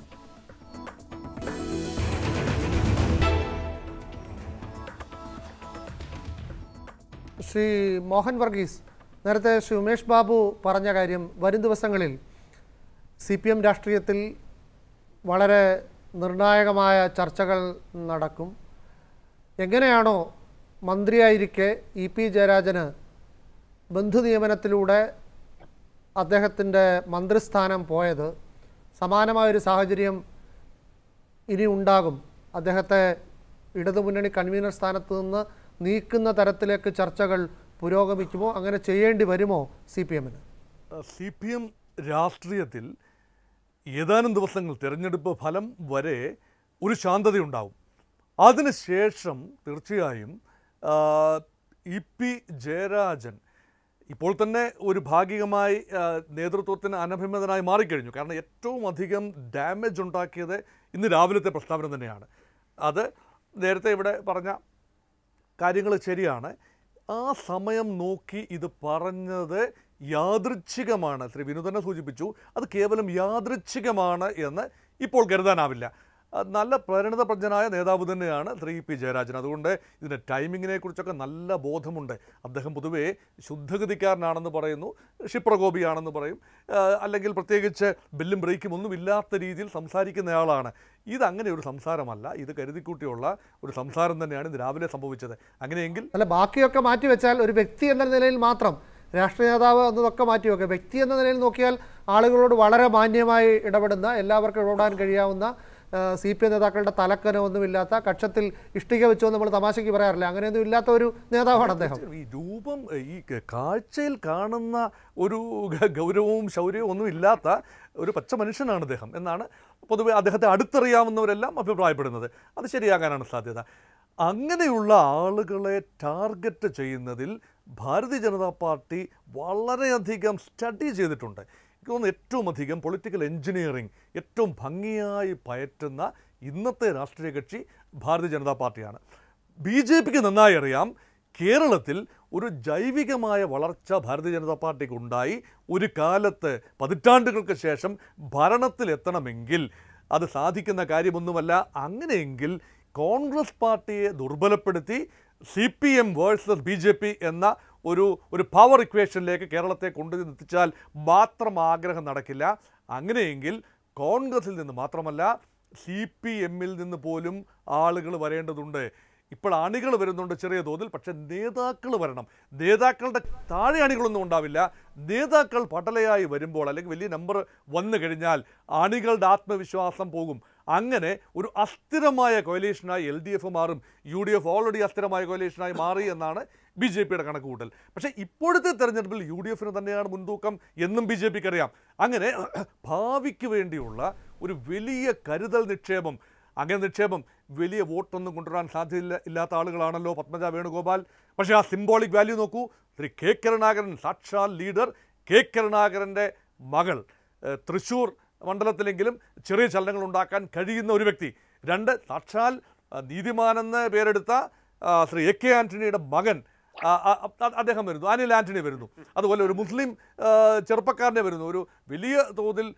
ശ്രീ മോഹൻ വർഗീസ് നേരത്തെ ശ്രീ ഉമേഷ് ബാബു പറഞ്ഞ കാര്യം വരും ദിവസങ്ങളിൽ സി പി എം രാഷ്ട്രീയത്തിൽ വളരെ നിർണായകമായ ചർച്ചകൾ നടക്കും എങ്ങനെയാണോ മന്ത്രിയായിരിക്കെ ഇ പി ജയരാജന് ബന്ധു നിയമനത്തിലൂടെ അദ്ദേഹത്തിൻ്റെ മന്ത്രിസ്ഥാനം പോയത് സമാനമായൊരു സാഹചര്യം ഇനി ഉണ്ടാകും അദ്ദേഹത്തെ ഇടതുമുന്നണി കൺവീനർ സ്ഥാനത്ത് നിന്ന് നീക്കുന്ന തരത്തിലേക്ക് ചർച്ചകൾ പുരോഗമിക്കുമോ അങ്ങനെ ചെയ്യേണ്ടി വരുമോ സി പി എമ്മിന് സി പി എം രാഷ്ട്രീയത്തിൽ ഏതാനും ദിവസങ്ങൾ തിരഞ്ഞെടുപ്പ് ഫലം വരെ ഒരു ശാന്തതയുണ്ടാവും അതിനുശേഷം തീർച്ചയായും ആ, ഇ പി ജയരാജൻ ഇപ്പോൾ തന്നെ ഒരു ഭാഗികമായി ആ, നേതൃത്വത്തിന് അനഭിമതനായി മാറിക്കഴിഞ്ഞു കാരണം ഏറ്റവും അധികം ഡാമേജ് ഉണ്ടാക്കിയത് ഇന്ന് രാവിലത്തെ പ്രസ്താവന തന്നെയാണ് അത് നേരത്തെ ഇവിടെ പറഞ്ഞ കാര്യങ്ങൾ ശരിയാണ് ആ സമയം നോക്കി ഇത് പറഞ്ഞത് യാദൃച്ഛികമാണ് ശ്രീ വിനു തന്നെ സൂചിപ്പിച്ചു അത് കേവലം യാദൃച്ഛികമാണ് എന്ന് ഇപ്പോൾ കരുതാനാവില്ല ആ, നല്ല പരിണിതപ്രജ്ഞനായ നേതാവ് തന്നെയാണ് ശ്രീ പി ജയരാജൻ അതുകൊണ്ട് ഇതിൻ്റെ ടൈമിങ്ങിനെ കുറിച്ചൊക്കെ നല്ല ബോധമുണ്ട് അദ്ദേഹം പൊതുവേ ശുദ്ധഗതിക്കാരനാണെന്ന് പറയുന്നു ക്ഷിപ്രകോപിയാണെന്ന് പറയും ആ, അല്ലെങ്കിൽ പ്രത്യേകിച്ച് ബെല്ലും ബ്രേക്കും ഒന്നും ഇല്ലാത്ത രീതിയിൽ സംസാരിക്കുന്നയാളാണ് ഇതങ്ങനെ ഒരു സംസാരമല്ല ഇത് കരുതിക്കൂട്ടിയുള്ള ഒരു സംസാരം തന്നെയാണ് ഇത് രാവിലെ സംഭവിച്ചത് അങ്ങനെയെങ്കിൽ അല്ല ബാക്കിയൊക്കെ മാറ്റിവെച്ചാൽ ഒരു വ്യക്തി എന്ന നിലയിൽ മാത്രം രാഷ്ട്രീയ നേതാവ് എന്നതൊക്കെ മാറ്റിവെക്കുക വ്യക്തി എന്ന നിലയിൽ നോക്കിയാൽ ആളുകളോട് വളരെ മാന്യമായി ഇടപെടുന്ന എല്ലാവർക്കും ഇടപെടാൻ കഴിയാവുന്ന സി പി എം നേതാക്കളുടെ തലക്കനമൊന്നുമില്ലാത്ത കക്ഷത്തിൽ ഇഷ്ടിക വെച്ചോ നമ്മൾ തമാശയ്ക്ക് പറയാറില്ല അങ്ങനെയൊന്നും ഇല്ലാത്ത ഒരു നേതാവാണ് അദ്ദേഹം ഈ രൂപം ഈ ക- കാഴ്ചയിൽ കാണുന്ന ഒരു ഗ- ഗൗരവവും ശൗര്യവും ഒന്നും ഇല്ലാത്ത ഒരു പച്ച മനുഷ്യനാണ് അദ്ദേഹം എന്നാണ് പൊതുവെ അദ്ദേഹത്തെ അടുത്തറിയാവുന്നവരെല്ലാം അഭിപ്രായപ്പെടുന്നത് അത് ശരിയാകാനാണ് സാധ്യത അങ്ങനെയുള്ള ആളുകളെ ടാർഗറ്റ് ചെയ്യുന്നതിൽ ഭാരതീയ ജനതാ പാർട്ടി വളരെയധികം സ്റ്റഡി ചെയ്തിട്ടുണ്ട് എനിക്ക് തോന്നുന്നു ഏറ്റവും അധികം പൊളിറ്റിക്കൽ എഞ്ചിനീയറിംഗ് ഏറ്റവും ഭംഗിയായി പയറ്റുന്ന ഇന്നത്തെ രാഷ്ട്രീയ കക്ഷി ഭാരതീയ ജനതാ പാർട്ടിയാണ് ബി ജെ പിക്ക് നന്നായി അറിയാം കേരളത്തിൽ ഒരു ജൈവികമായ വളർച്ച ഭാരതീയ ജനതാ പാർട്ടിക്ക് ഉണ്ടായി ഒരു കാലത്ത് പതിറ്റാണ്ടുകൾക്ക് ശേഷം ഭരണത്തിലെത്തണമെങ്കിൽ അത് സാധിക്കുന്ന കാര്യമൊന്നുമല്ല അങ്ങനെയെങ്കിൽ കോൺഗ്രസ് പാർട്ടിയെ ദുർബലപ്പെടുത്തി C P M versus B J P എന്ന ഒരു ഒരു പവർ ഇക്വേഷനിലേക്ക് കേരളത്തെ കൊണ്ടുവന്നെത്തിച്ചാൽ മാത്രം ആഗ്രഹം നടക്കില്ല അങ്ങനെയെങ്കിൽ കോൺഗ്രസിൽ നിന്ന് മാത്രമല്ല സി പി എമ്മിൽ നിന്ന് പോലും ആളുകൾ വരേണ്ടതുണ്ട് ഇപ്പോൾ അണികൾ വരുന്നുണ്ട് ചെറിയ തോതിൽ പക്ഷെ നേതാക്കൾ വരണം നേതാക്കളുടെ താഴെ അണികളൊന്നും ഉണ്ടാവില്ല നേതാക്കൾ പടലയായി വരുമ്പോൾ അല്ലെങ്കിൽ വലിയ നമ്പർ വന്നു കഴിഞ്ഞാൽ അണികളുടെ ആത്മവിശ്വാസം പോകും അങ്ങനെ ഒരു അസ്ഥിരമായ കൊയലേഷനായി എൽ ഡി എഫ് മാറും യു ഡി എഫ് ഓൾറെഡി അസ്ഥിരമായ കൊയലേഷനായി മാറി എന്നാണ് ബി ജെ പിയുടെ കണക്കുകൂട്ടൽ പക്ഷേ ഇപ്പോഴത്തെ തെരഞ്ഞെടുപ്പിൽ യു ഡി എഫിന് തന്നെയാണ് മുൻതൂക്കം എന്നും ബി ജെ പിക്ക് അറിയാം അങ്ങനെ ഭാവിക്ക് വേണ്ടിയുള്ള ഒരു വലിയ കരുതൽ നിക്ഷേപം അങ്ങനെ നിക്ഷേപം വലിയ വോട്ടൊന്നും കൊണ്ടുവരാൻ സാധ്യതയില്ല ഇല്ലാത്ത ആളുകളാണല്ലോ പത്മജ വേണുഗോപാൽ പക്ഷേ ആ സിംബോളിക് വാല്യൂ നോക്കൂ ശ്രീ കെ കരുണാകരൻ സാക്ഷാൽ ലീഡർ കെ കരുണാകരൻ്റെ മകൾ ഏഹ്, തൃശ്ശൂർ മണ്ഡലത്തിലെങ്കിലും ചെറിയ ചലനങ്ങൾ ഉണ്ടാക്കാൻ കഴിയുന്ന ഒരു വ്യക്തി രണ്ട് സാക്ഷാൽ ആ, നീതിമാനെന്ന് പേരെടുത്ത ആ, ശ്രീ എ കെ ആന്റണിയുടെ മകൻ ആ, ആ, അ- അദ്ദേഹം വരുന്നു അനിൽ ആന്റണി വരുന്നു അതുപോലെ ഒരു മുസ്ലിം ആ, ചെറുപ്പക്കാരനെ വരുന്നു ഒരു വലിയ തോതിൽ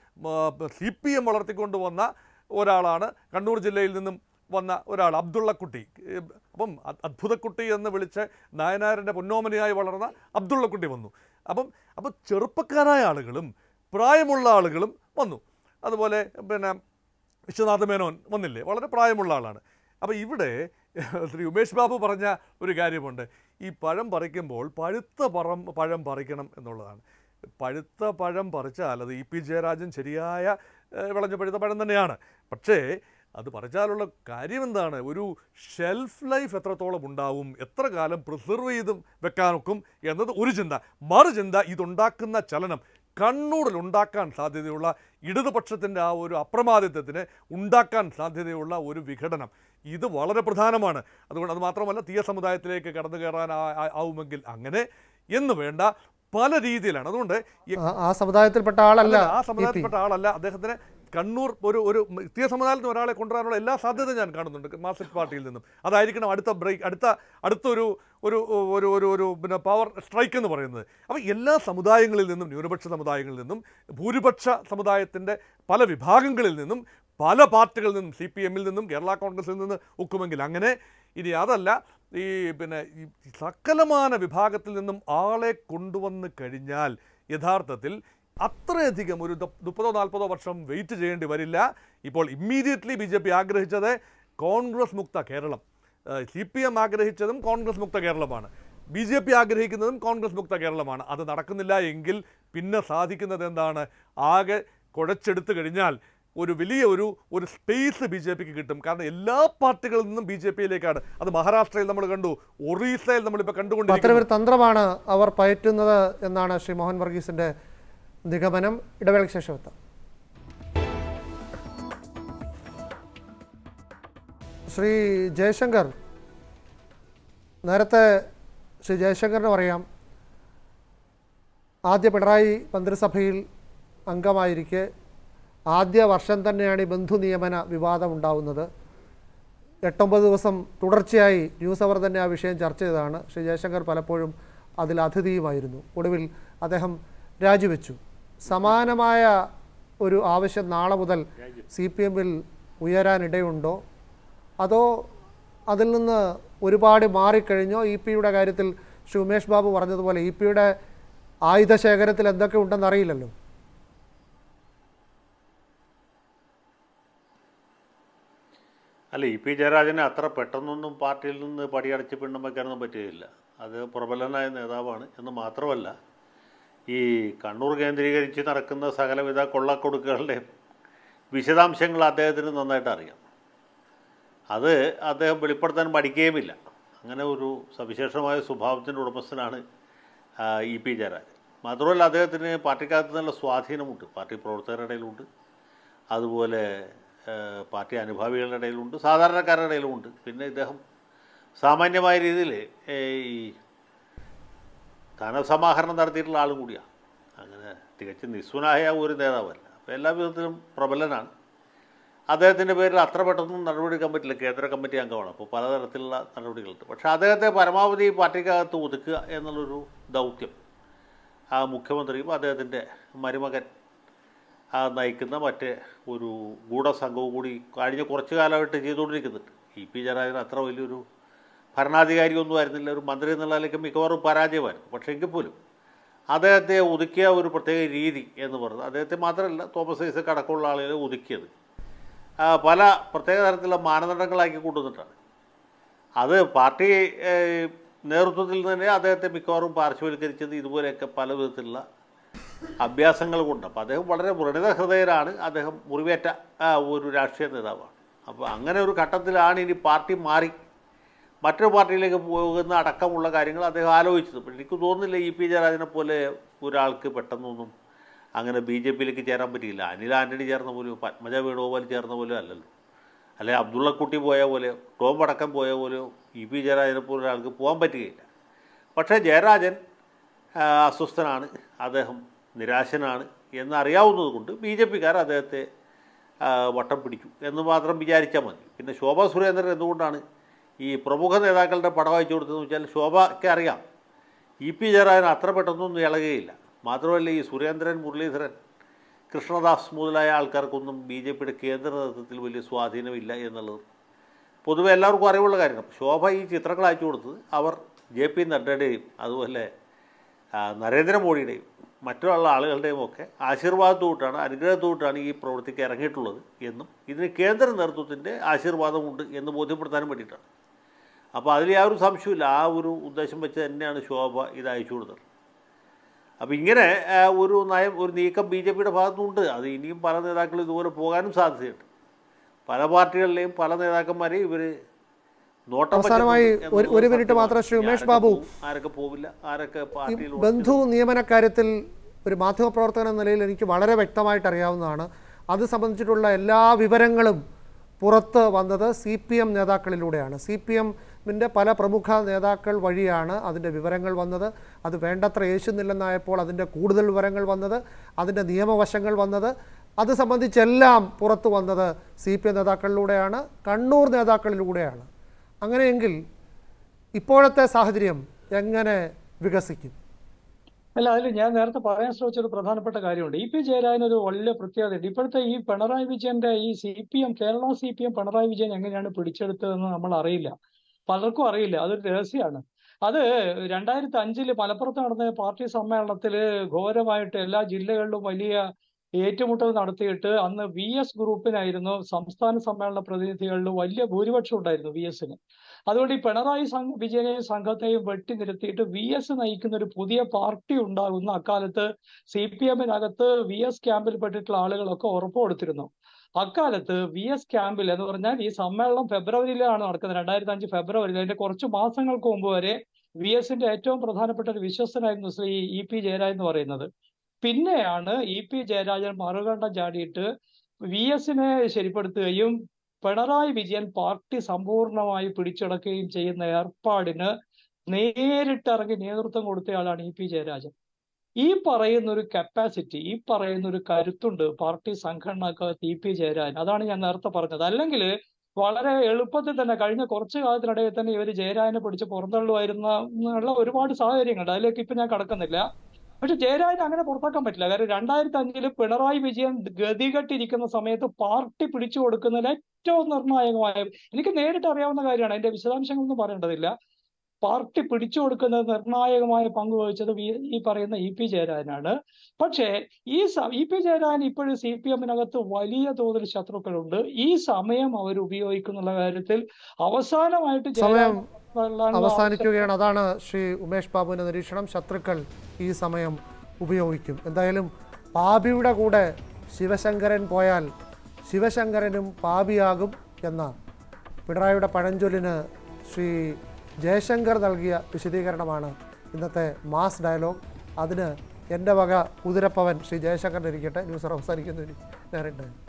സി പി എം വളർത്തിക്കൊണ്ടുവന്ന ഒരാളാണ് കണ്ണൂർ ജില്ലയിൽ നിന്നും വന്ന ഒരാൾ അബ്ദുള്ളക്കുട്ടി ഏ, അപ്പം അ- അത്ഭുതക്കുട്ടി എന്ന് വിളിച്ച് നായനാരൻ്റെ പൊന്നോമനയായി വളർന്ന അബ്ദുള്ളക്കുട്ടി വന്നു അപ്പം അപ്പം ചെറുപ്പക്കാരായ ആളുകളും പ്രായമുള്ള ആളുകളും വന്നു അതുപോലെ പിന്നെ വിശ്വനാഥ മേനോൻ വന്നില്ലേ വളരെ പ്രായമുള്ള ആളാണ് അപ്പോൾ ഇവിടെ ശ്രീ ഉമേഷ് ബാബു പറഞ്ഞ ഒരു കാര്യമുണ്ട് ഈ പഴം പറിക്കുമ്പോൾ പഴുത്ത പഴം പഴം പറിക്കണം എന്നുള്ളതാണ് പഴുത്ത പഴം പറിച്ചാൽ അത് ഇ പി ജയരാജൻ ശരിയായ ഏഹ്, വിളഞ്ഞ പഴുത്ത പഴം തന്നെയാണ് പക്ഷേ അത് പറിച്ചാലുള്ള കാര്യം എന്താണ് ഒരു ഷെൽഫ് ലൈഫ് എത്രത്തോളം ഉണ്ടാവും എത്ര കാലം പ്രിസർവ് ചെയ്ത് വെക്കാനൊക്കും എന്നത് ഒരു ചിന്ത മറു ചിന്ത ഇതുണ്ടാക്കുന്ന ചലനം കണ്ണൂരിൽ ഉണ്ടാക്കാൻ സാധ്യതയുള്ള ഇടതുപക്ഷത്തിൻ്റെ ആ ഒരു അപ്രമാദിത്വത്തിന് ഉണ്ടാക്കാൻ സാധ്യതയുള്ള ഒരു വിഘടനം ഇത് വളരെ പ്രധാനമാണ് അതുകൊണ്ട് അത് മാത്രമല്ല തീയ സമുദായത്തിലേക്ക് കടന്നു കയറാൻ ആ- ആ- ആവുമെങ്കിൽ അങ്ങനെ എന്ന് വേണ്ട പല രീതിയിലാണ് അതുകൊണ്ട് ഈ ആ- ആ സമുദായത്തിൽപ്പെട്ട ആളല്ല അല്ല, ആ ഇ പി. സമുദായത്തിൽപ്പെട്ട ആളല്ല അദ്ദേഹത്തിന് കണ്ണൂർ ഒരു ഒരു തീയ സമുദായത്തിൽ നിന്ന് ഒരാളെ കൊണ്ടുവരാനുള്ള എല്ലാ സാധ്യതയും ഞാൻ കാണുന്നുണ്ട് മാർക്സിസ്റ്റ് പാർട്ടിയിൽ നിന്നും അതായിരിക്കണം അടുത്ത ബ്രേക്ക് അടുത്ത അടുത്തൊരു ഒരു ഒരു ഒരു ഒരു പിന്നെ പവർ സ്ട്രൈക്ക് എന്ന് പറയുന്നത് അപ്പോൾ എല്ലാ സമുദായങ്ങളിൽ നിന്നും ന്യൂനപക്ഷ സമുദായങ്ങളിൽ നിന്നും ഭൂരിപക്ഷ സമുദായത്തിൻ്റെ പല വിഭാഗങ്ങളിൽ നിന്നും പല പാർട്ടികളിൽ നിന്നും സി പി എമ്മിൽ നിന്നും കേരള കോൺഗ്രസിൽ നിന്ന് ഒക്കുമെങ്കിൽ അങ്ങനെ ഇനി അതല്ല ഈ പിന്നെ ഈ സകലമാന വിഭാഗത്തിൽ നിന്നും ആളെ കൊണ്ടുവന്ന് കഴിഞ്ഞാൽ യഥാർത്ഥത്തിൽ അത്രയധികം ഒരു ദ- മുപ്പതോ നാൽപ്പതോ വർഷം വെയിറ്റ് ചെയ്യേണ്ടി വരില്ല ഇപ്പോൾ ഇമ്മീഡിയറ്റ്ലി ബി ജെ പി ആഗ്രഹിച്ചത് കോൺഗ്രസ് മുക്ത കേരളം സി പി എം ആഗ്രഹിച്ചതും കോൺഗ്രസ് മുക്ത കേരളമാണ് ബി ജെ പി ആഗ്രഹിക്കുന്നതും കോൺഗ്രസ് മുക്ത കേരളമാണ് അത് നടക്കുന്നില്ല എങ്കിൽ പിന്നെ സാധിക്കുന്നത് എന്താണ് ആകെ കുഴച്ചെടുത്തു കഴിഞ്ഞാൽ ഒരു വലിയ ഒരു ഒരു സ്പേസ് ബി ജെ പിക്ക് കിട്ടും കാരണം എല്ലാ പാർട്ടികളിൽ നിന്നും ബി ജെ പിയിലേക്കാണ് അത് മഹാരാഷ്ട്രയിൽ നമ്മൾ കണ്ടു ഒറീസയിൽ നമ്മളിപ്പോൾ അപ്പൊ കണ്ടുകൊണ്ടിരിക്കുന്നു അത്തരം ഒരു തന്ത്രമാണ് അവർ പയറ്റുന്നത് എന്നാണ് ശ്രീ മോഹൻ വർഗീസിന്റെ നിഗമനം ഇടവേളയ്ക്ക് ശേഷം എത്താം ശ്രീ ജയശങ്കർ നേരത്തെ ശ്രീ ജയശങ്കറിന് പറയാം ആദ്യ പിണറായി മന്ത്രിസഭയിൽ അംഗമായിരിക്കെ ആദ്യ വർഷം തന്നെയാണ് ഈ ബന്ധു നിയമന വിവാദം ഉണ്ടാവുന്നത് എട്ടൊമ്പത് ദിവസം തുടർച്ചയായി ന്യൂസ് അവർ തന്നെ ആ വിഷയം ചർച്ച ചെയ്തതാണ് ശ്രീ ജയശങ്കർ പലപ്പോഴും അതിൽ അതിഥിയുമായിരുന്നു ഒടുവിൽ അദ്ദേഹം രാജിവെച്ചു സമാനമായ ഒരു ആവശ്യം നാളെ മുതൽ സി പി എമ്മിൽ ഉയരാനിടയുണ്ടോ അതോ അതിൽ നിന്ന് ഒരുപാട് മാറിക്കഴിഞ്ഞോ ഇ പിയുടെ കാര്യത്തിൽ ശ്രീ ഉമേഷ് ബാബു പറഞ്ഞതുപോലെ ഇ പിയുടെ ആയുധ ശേഖരത്തിൽ എന്തൊക്കെ ഉണ്ടെന്ന് അറിയില്ലല്ലോ അല്ല ഇ പി ജയരാജനെ അത്ര പെട്ടെന്നൊന്നും പാർട്ടിയിൽ നിന്ന് പടിയടച്ച് പിണ്ണം വയ്ക്കാനൊന്നും പറ്റുകയില്ല അത് പ്രബലനായ നേതാവാണ് എന്ന് മാത്രമല്ല ഈ കണ്ണൂർ കേന്ദ്രീകരിച്ച് നടക്കുന്ന സകലവിധ കൊള്ളക്കൊടുക്കുകളുടെയും വിശദാംശങ്ങൾ അദ്ദേഹത്തിന് നന്നായിട്ട് അറിയാം അത് അദ്ദേഹം വെളിപ്പെടുത്താൻ മടിക്കുകയുമില്ല അങ്ങനെ ഒരു സവിശേഷമായ സ്വഭാവത്തിൻ്റെ ഉടമസ്ഥനാണ് ആ, ഇ പി ജയരാജൻ മാത്രമല്ല അദ്ദേഹത്തിന് പാർട്ടിക്കകത്ത് നല്ല സ്വാധീനമുണ്ട് പാർട്ടി പ്രവർത്തകരുടെ ഇടയിലുണ്ട് അതുപോലെ ആ, പാർട്ടി അനുഭാവികളുടെ ഇടയിലുണ്ട് സാധാരണക്കാരുടെ ഇടയിലുമുണ്ട് പിന്നെ ഇദ്ദേഹം സാമാന്യമായ രീതിയിൽ ഈ ധനസമാഹരണം നടത്തിയിട്ടുള്ള ആളും കൂടിയാണ് അങ്ങനെ തികച്ചും നിസ്വനായ ഒരു നേതാവല്ല അപ്പോൾ എല്ലാ വിധത്തിലും പ്രബലനാണ് അദ്ദേഹത്തിൻ്റെ പേരിൽ അത്ര പെട്ടെന്നും നടപടിയെടുക്കാൻ പറ്റില്ല കേന്ദ്ര കമ്മിറ്റി അംഗമാണ് അപ്പോൾ പലതരത്തിലുള്ള നടപടികളുണ്ട് പക്ഷേ അദ്ദേഹത്തെ പരമാവധി പാർട്ടിക്കകത്ത് ഒതുക്കുക എന്നുള്ളൊരു ദൗത്യം ആ മുഖ്യമന്ത്രിയും അദ്ദേഹത്തിൻ്റെ മരുമകൻ ആ നയിക്കുന്ന മറ്റേ ഒരു ഗൂഢസംഘവും കൂടി കഴിഞ്ഞ കുറച്ച് കാലമായിട്ട് ചെയ്തുകൊണ്ടിരിക്കുന്നുണ്ട് ഇ പി ജയരാജൻ അത്ര വലിയൊരു ഭരണാധികാരിയൊന്നും ആയിരുന്നില്ല ഒരു മന്ത്രി എന്നുള്ള നിലയ്ക്ക് മിക്കവാറും പരാജയമായിരുന്നു പക്ഷേ എങ്കിൽ പോലും അദ്ദേഹത്തെ ഒതുക്കിയ ഒരു പ്രത്യേക രീതി എന്ന് പറയുന്നത് അദ്ദേഹത്തെ മാത്രമല്ല തോമസ് ഐസക് അടക്കമുള്ള ആളുകളെ ഒതുക്കിയത് ആ, പല പ്രത്യേക തരത്തിലുള്ള മാനദണ്ഡങ്ങളാക്കി കൊണ്ടുവന്നിട്ടാണ് അത് പാർട്ടി ഏഹ്, നേതൃത്വത്തിൽ തന്നെ അദ്ദേഹത്തെ മിക്കവാറും പാർശ്വവൽക്കരിച്ചത് ഇതുപോലെയൊക്കെ പല വിധത്തിലുള്ള അഭ്യാസങ്ങൾ കൊണ്ട് അപ്പോൾ അദ്ദേഹം വളരെ വ്രണിത ഹൃദയരാണ് അദ്ദേഹം മുറിവേറ്റ ആ, ഒരു രാഷ്ട്രീയ നേതാവാണ് അപ്പോൾ അങ്ങനെ ഒരു ഘട്ടത്തിലാണ് ഇനി പാർട്ടി മാറി മറ്റൊരു പാർട്ടിയിലേക്ക് പോകുന്ന അടക്കമുള്ള കാര്യങ്ങൾ അദ്ദേഹം ആലോചിച്ചത് പക്ഷേ എനിക്ക് തോന്നുന്നില്ല ഇ പി ജയരാജനെ പോലെ ഒരാൾക്ക് പെട്ടെന്നൊന്നും അങ്ങനെ ബി ജെ പിയിലേക്ക് ചേരാൻ പറ്റിയില്ല അനിൽ ആൻ്റണി ചേർന്ന പോലെയോ പത്മജ വേണുഗോപാൽ ചേർന്ന പോലെയോ അല്ലല്ലോ അല്ലെ അബ്ദുള്ളക്കുട്ടി പോയ പോലെയോ ടോം വടക്കം പോയ പോലെയോ ഇ പി ജയരാജനെ പോലെ ഒരാൾക്ക് പോകാൻ പറ്റുകയില്ല പക്ഷേ ജയരാജൻ ആ, അസ്വസ്ഥനാണ് അദ്ദേഹം നിരാശനാണ് എന്നറിയാവുന്നത് കൊണ്ട് ബി ജെ പിക്കാർ അദ്ദേഹത്തെ ആ, വട്ടം പിടിച്ചു എന്ന് മാത്രം വിചാരിച്ചാൽ മതി പിന്നെ ശോഭ സുരേന്ദ്രൻ എന്തുകൊണ്ടാണ് ഈ പ്രമുഖ നേതാക്കളുടെ പടം അയച്ചു കൊടുത്തതെന്ന് വെച്ചാൽ ശോഭയ്ക്ക് അറിയാം ഇ പി ജയരാജൻ അത്ര പെട്ടെന്നൊന്നും ഇളകുകയില്ല മാത്രമല്ല ഈ സുരേന്ദ്രൻ മുരളീധരൻ കൃഷ്ണദാസ് മുതലായ ആൾക്കാർക്കൊന്നും ബി ജെ പിയുടെ കേന്ദ്ര നേതൃത്വത്തിൽ വലിയ സ്വാധീനമില്ല എന്നുള്ളത് പൊതുവെ എല്ലാവർക്കും അറിവുള്ള കാര്യമാണ് ശോഭ ഈ ചിത്രങ്ങൾ അയച്ചു കൊടുത്തത് അവർ ജെ പി നഡ്ഡയുടെയും അതുപോലെ ആ, നരേന്ദ്രമോദിയുടെയും മറ്റുള്ള ആളുകളുടെയും ഒക്കെ ആശീർവാദത്തോട്ടാണ് അനുഗ്രഹത്തോട്ടാണ് ഈ പ്രവൃത്തിക്ക് ഇറങ്ങിയിട്ടുള്ളത് എന്നും ഇതിന് കേന്ദ്ര നേതൃത്വത്തിൻ്റെ ആശീർവാദമുണ്ട് എന്ന് ബോധ്യപ്പെടുത്താനും വേണ്ടിയിട്ടാണ് അപ്പോൾ അതിൽ യാതൊരു സംശയമില്ല ആ ഒരു ഉദ്ദേശം വെച്ച് തന്നെയാണ് ശോഭ ഇത് അയച്ചു കൊടുത്തത് അപ്പോൾ ഇങ്ങനെ ആ, ഒരു നയം ഒരു നീക്കം ബി ജെ പിയുടെ ഭാഗത്തുനിന്നുണ്ട് അത് ഇനിയും പല നേതാക്കളും ഇതുപോലെ പോകാനും സാധ്യതയുണ്ട് പല പാർട്ടികളിലെയും പല നേതാക്കന്മാരെയും ഇവർ നോട്ടം അവസാനമായി വെച്ചിട്ടുണ്ട് ഒരു- ഒരു എന്നുള്ളത് മിനിറ്റ് മാത്രം ശ്രീ സത്യമാണ്. ഉമേഷ് ആരൊക്കെ ബാബു. പോവും, ആരൊക്കെ പോവില്ല ആരൊക്കെ പാർട്ടിയിൽ ബന്ധു നിയമന കാര്യത്തിൽ ഒരു മാധ്യമപ്രവർത്തകൻ എന്ന നിലയിൽ എനിക്ക് വളരെ വ്യക്തമായിട്ട് അറിയാവുന്നതാണ് അത് സംബന്ധിച്ചിട്ടുള്ള എല്ലാ വിവരങ്ങളും പുറത്ത് വന്നത് സി പി എം നേതാക്കളിലൂടെയാണ് സി പി എമ്മിൻ്റെ പല പ്രമുഖ നേതാക്കൾ വഴിയാണ് അതിൻ്റെ വിവരങ്ങൾ വന്നത് അത് വേണ്ടത്ര യേശുന്നില്ലെന്നായപ്പോൾ അതിൻ്റെ കൂടുതൽ വിവരങ്ങൾ വന്നത് അതിൻ്റെ നിയമവശങ്ങൾ വന്നത് അത് സംബന്ധിച്ചെല്ലാം പുറത്തു വന്നത് സി പി എം നേതാക്കളിലൂടെയാണ് കണ്ണൂർ നേതാക്കളിലൂടെയാണ് അങ്ങനെയെങ്കിൽ ഇപ്പോഴത്തെ സാഹചര്യം എങ്ങനെ വികസിക്കും അല്ല അതിൽ ഞാൻ നേരത്തെ പറയാൻ ശ്രമിച്ച ഒരു പ്രധാനപ്പെട്ട കാര്യമുണ്ട് ഇ പി ജയരാജൻ ഒരു വലിയ പ്രത്യേകതയുണ്ട് ഇപ്പോഴത്തെ ഈ പിണറായി വിജയന്റെ ഈ C P M Kerala C P M Pinarayi Vijayan എങ്ങനെയാണ് പിടിച്ചെടുത്തതെന്ന് നമ്മൾ അറിയില്ല പലർക്കും അറിയില്ല അതൊരു രഹസ്യമാണ് അത് രണ്ടായിരത്തി അഞ്ചില് മലപ്പുറത്ത് നടന്ന പാർട്ടി സമ്മേളനത്തില് ഘോരമായിട്ട് എല്ലാ ജില്ലകളിലും വലിയ ഏറ്റുമുട്ടൽ നടത്തിയിട്ട് അന്ന് വി എസ് ഗ്രൂപ്പിനായിരുന്നു സംസ്ഥാന സമ്മേളന പ്രതിനിധികളിൽ വലിയ ഭൂരിപക്ഷം ഉണ്ടായിരുന്നു വി എസിന് അതുകൊണ്ട് ഈ പിണറായി സംഘ വിജയനെയും സംഘത്തെയും വെട്ടി നിരത്തിയിട്ട് വി എസ് നയിക്കുന്ന ഒരു പുതിയ പാർട്ടി ഉണ്ടാകുന്ന അക്കാലത്ത് സി പി എമ്മിനകത്ത് വി എസ് ക്യാമ്പിൽ പെട്ടിട്ടുള്ള ആളുകളൊക്കെ ഉറപ്പ് കൊടുത്തിരുന്നു അക്കാലത്ത് വി എസ് ക്യാമ്പിൽ എന്ന് പറഞ്ഞാൽ ഈ സമ്മേളനം ഫെബ്രുവരിയിലാണ് നടക്കുന്നത് രണ്ടായിരത്തി അഞ്ച് ഫെബ്രുവരിയിൽ അതിന്റെ കുറച്ച് മാസങ്ങൾക്ക് മുമ്പ് വരെ വി എസിന്റെ ഏറ്റവും പ്രധാനപ്പെട്ട ഒരു വിശ്വസ്തനായിരുന്നു ശ്രീ ഇ പി ജയരാജൻ എന്ന് പറയുന്നത് പിന്നെയാണ് ഇ പി ജയരാജൻ മറുകണ്ഠം ചാടിയിട്ട് വി എസിനെ ശരിപ്പെടുത്തുകയും പിണറായി വിജയൻ പാർട്ടി സമ്പൂർണമായി പിടിച്ചടക്കുകയും ചെയ്യുന്ന ഏർപ്പാടിന് നേരിട്ടിറങ്ങി നേതൃത്വം കൊടുത്തയാളാണ് ഇ പി ജയരാജൻ ഈ പറയുന്ന ഒരു കപ്പാസിറ്റി ഈ പറയുന്ന ഒരു കരുത്തുണ്ട് പാർട്ടി സംഘടനക്കകത്ത് ഇ പി ജയരാജൻ അതാണ് ഞാൻ നേരത്തെ പറഞ്ഞത് അല്ലെങ്കിൽ വളരെ എളുപ്പത്തിൽ തന്നെ കഴിഞ്ഞ കുറച്ചു കാലത്തിനിടയിൽ തന്നെ ഇവർ ജയരാജനെ പിടിച്ച് പുറന്തള്ളുമായിരുന്ന എന്നുള്ള ഒരുപാട് സാഹചര്യങ്ങളുണ്ട് അതിലേക്ക് ഇപ്പൊ ഞാൻ കടക്കുന്നില്ല പക്ഷെ ജയരാജന് അങ്ങനെ പുറത്താക്കാൻ പറ്റില്ല കാരണം രണ്ടായിരത്തി അഞ്ചില് പിണറായി വിജയൻ ഗതികെട്ടിരിക്കുന്ന സമയത്ത് പാർട്ടി പിടിച്ചു കൊടുക്കുന്നതിൽ ഏറ്റവും നിർണായകമായ എനിക്ക് നേരിട്ട് അറിയാവുന്ന കാര്യമാണ് അതിന്റെ വിശദാംശങ്ങളൊന്നും പറയേണ്ടതില്ല പാർട്ടി പിടിച്ചു കൊടുക്കുന്നത് നിർണായകമായ പങ്ക് വഹിച്ചത് വി- ഈ പറയുന്ന ഇ പി ജയരാജനാണ് പക്ഷേ ഈ സ- ഇ പി ജയരാജൻ ഇപ്പോഴും സി പി എമ്മിനകത്ത് വലിയ തോതിൽ ശത്രുക്കളുണ്ട് ഈ സമയം അവർ ഉപയോഗിക്കുന്നുള്ള കാര്യത്തിൽ അവസാനമായിട്ട് സമയം ജയരാജൻ അവസാനിക്കുകയാണ് അതാണ് ശ്രീ ഉമേഷ് ബാബുവിൻ്റെ നിരീക്ഷണം ശത്രുക്കൾ ഈ സമയം ഉപയോഗിക്കും എന്തായാലും പാപിയുടെ കൂടെ ശിവശങ്കരൻ പോയാൽ ശിവശങ്കരനും പാപിയാകും എന്ന പിണറായിയുടെ പഴഞ്ചൊല്ലിന് ശ്രീ ജയശങ്കർ നൽകിയ വിശദീകരണമാണ് ഇന്നത്തെ മാസ് ഡയലോഗ് അതിന് എൻ്റെ വക കുതിരപ്പവൻ ശ്രീ ജയശങ്കറിന് ഇരിക്കട്ടെ ന്യൂസ് അവസാനിക്കുന്നു ഇനി നേരിട്ട്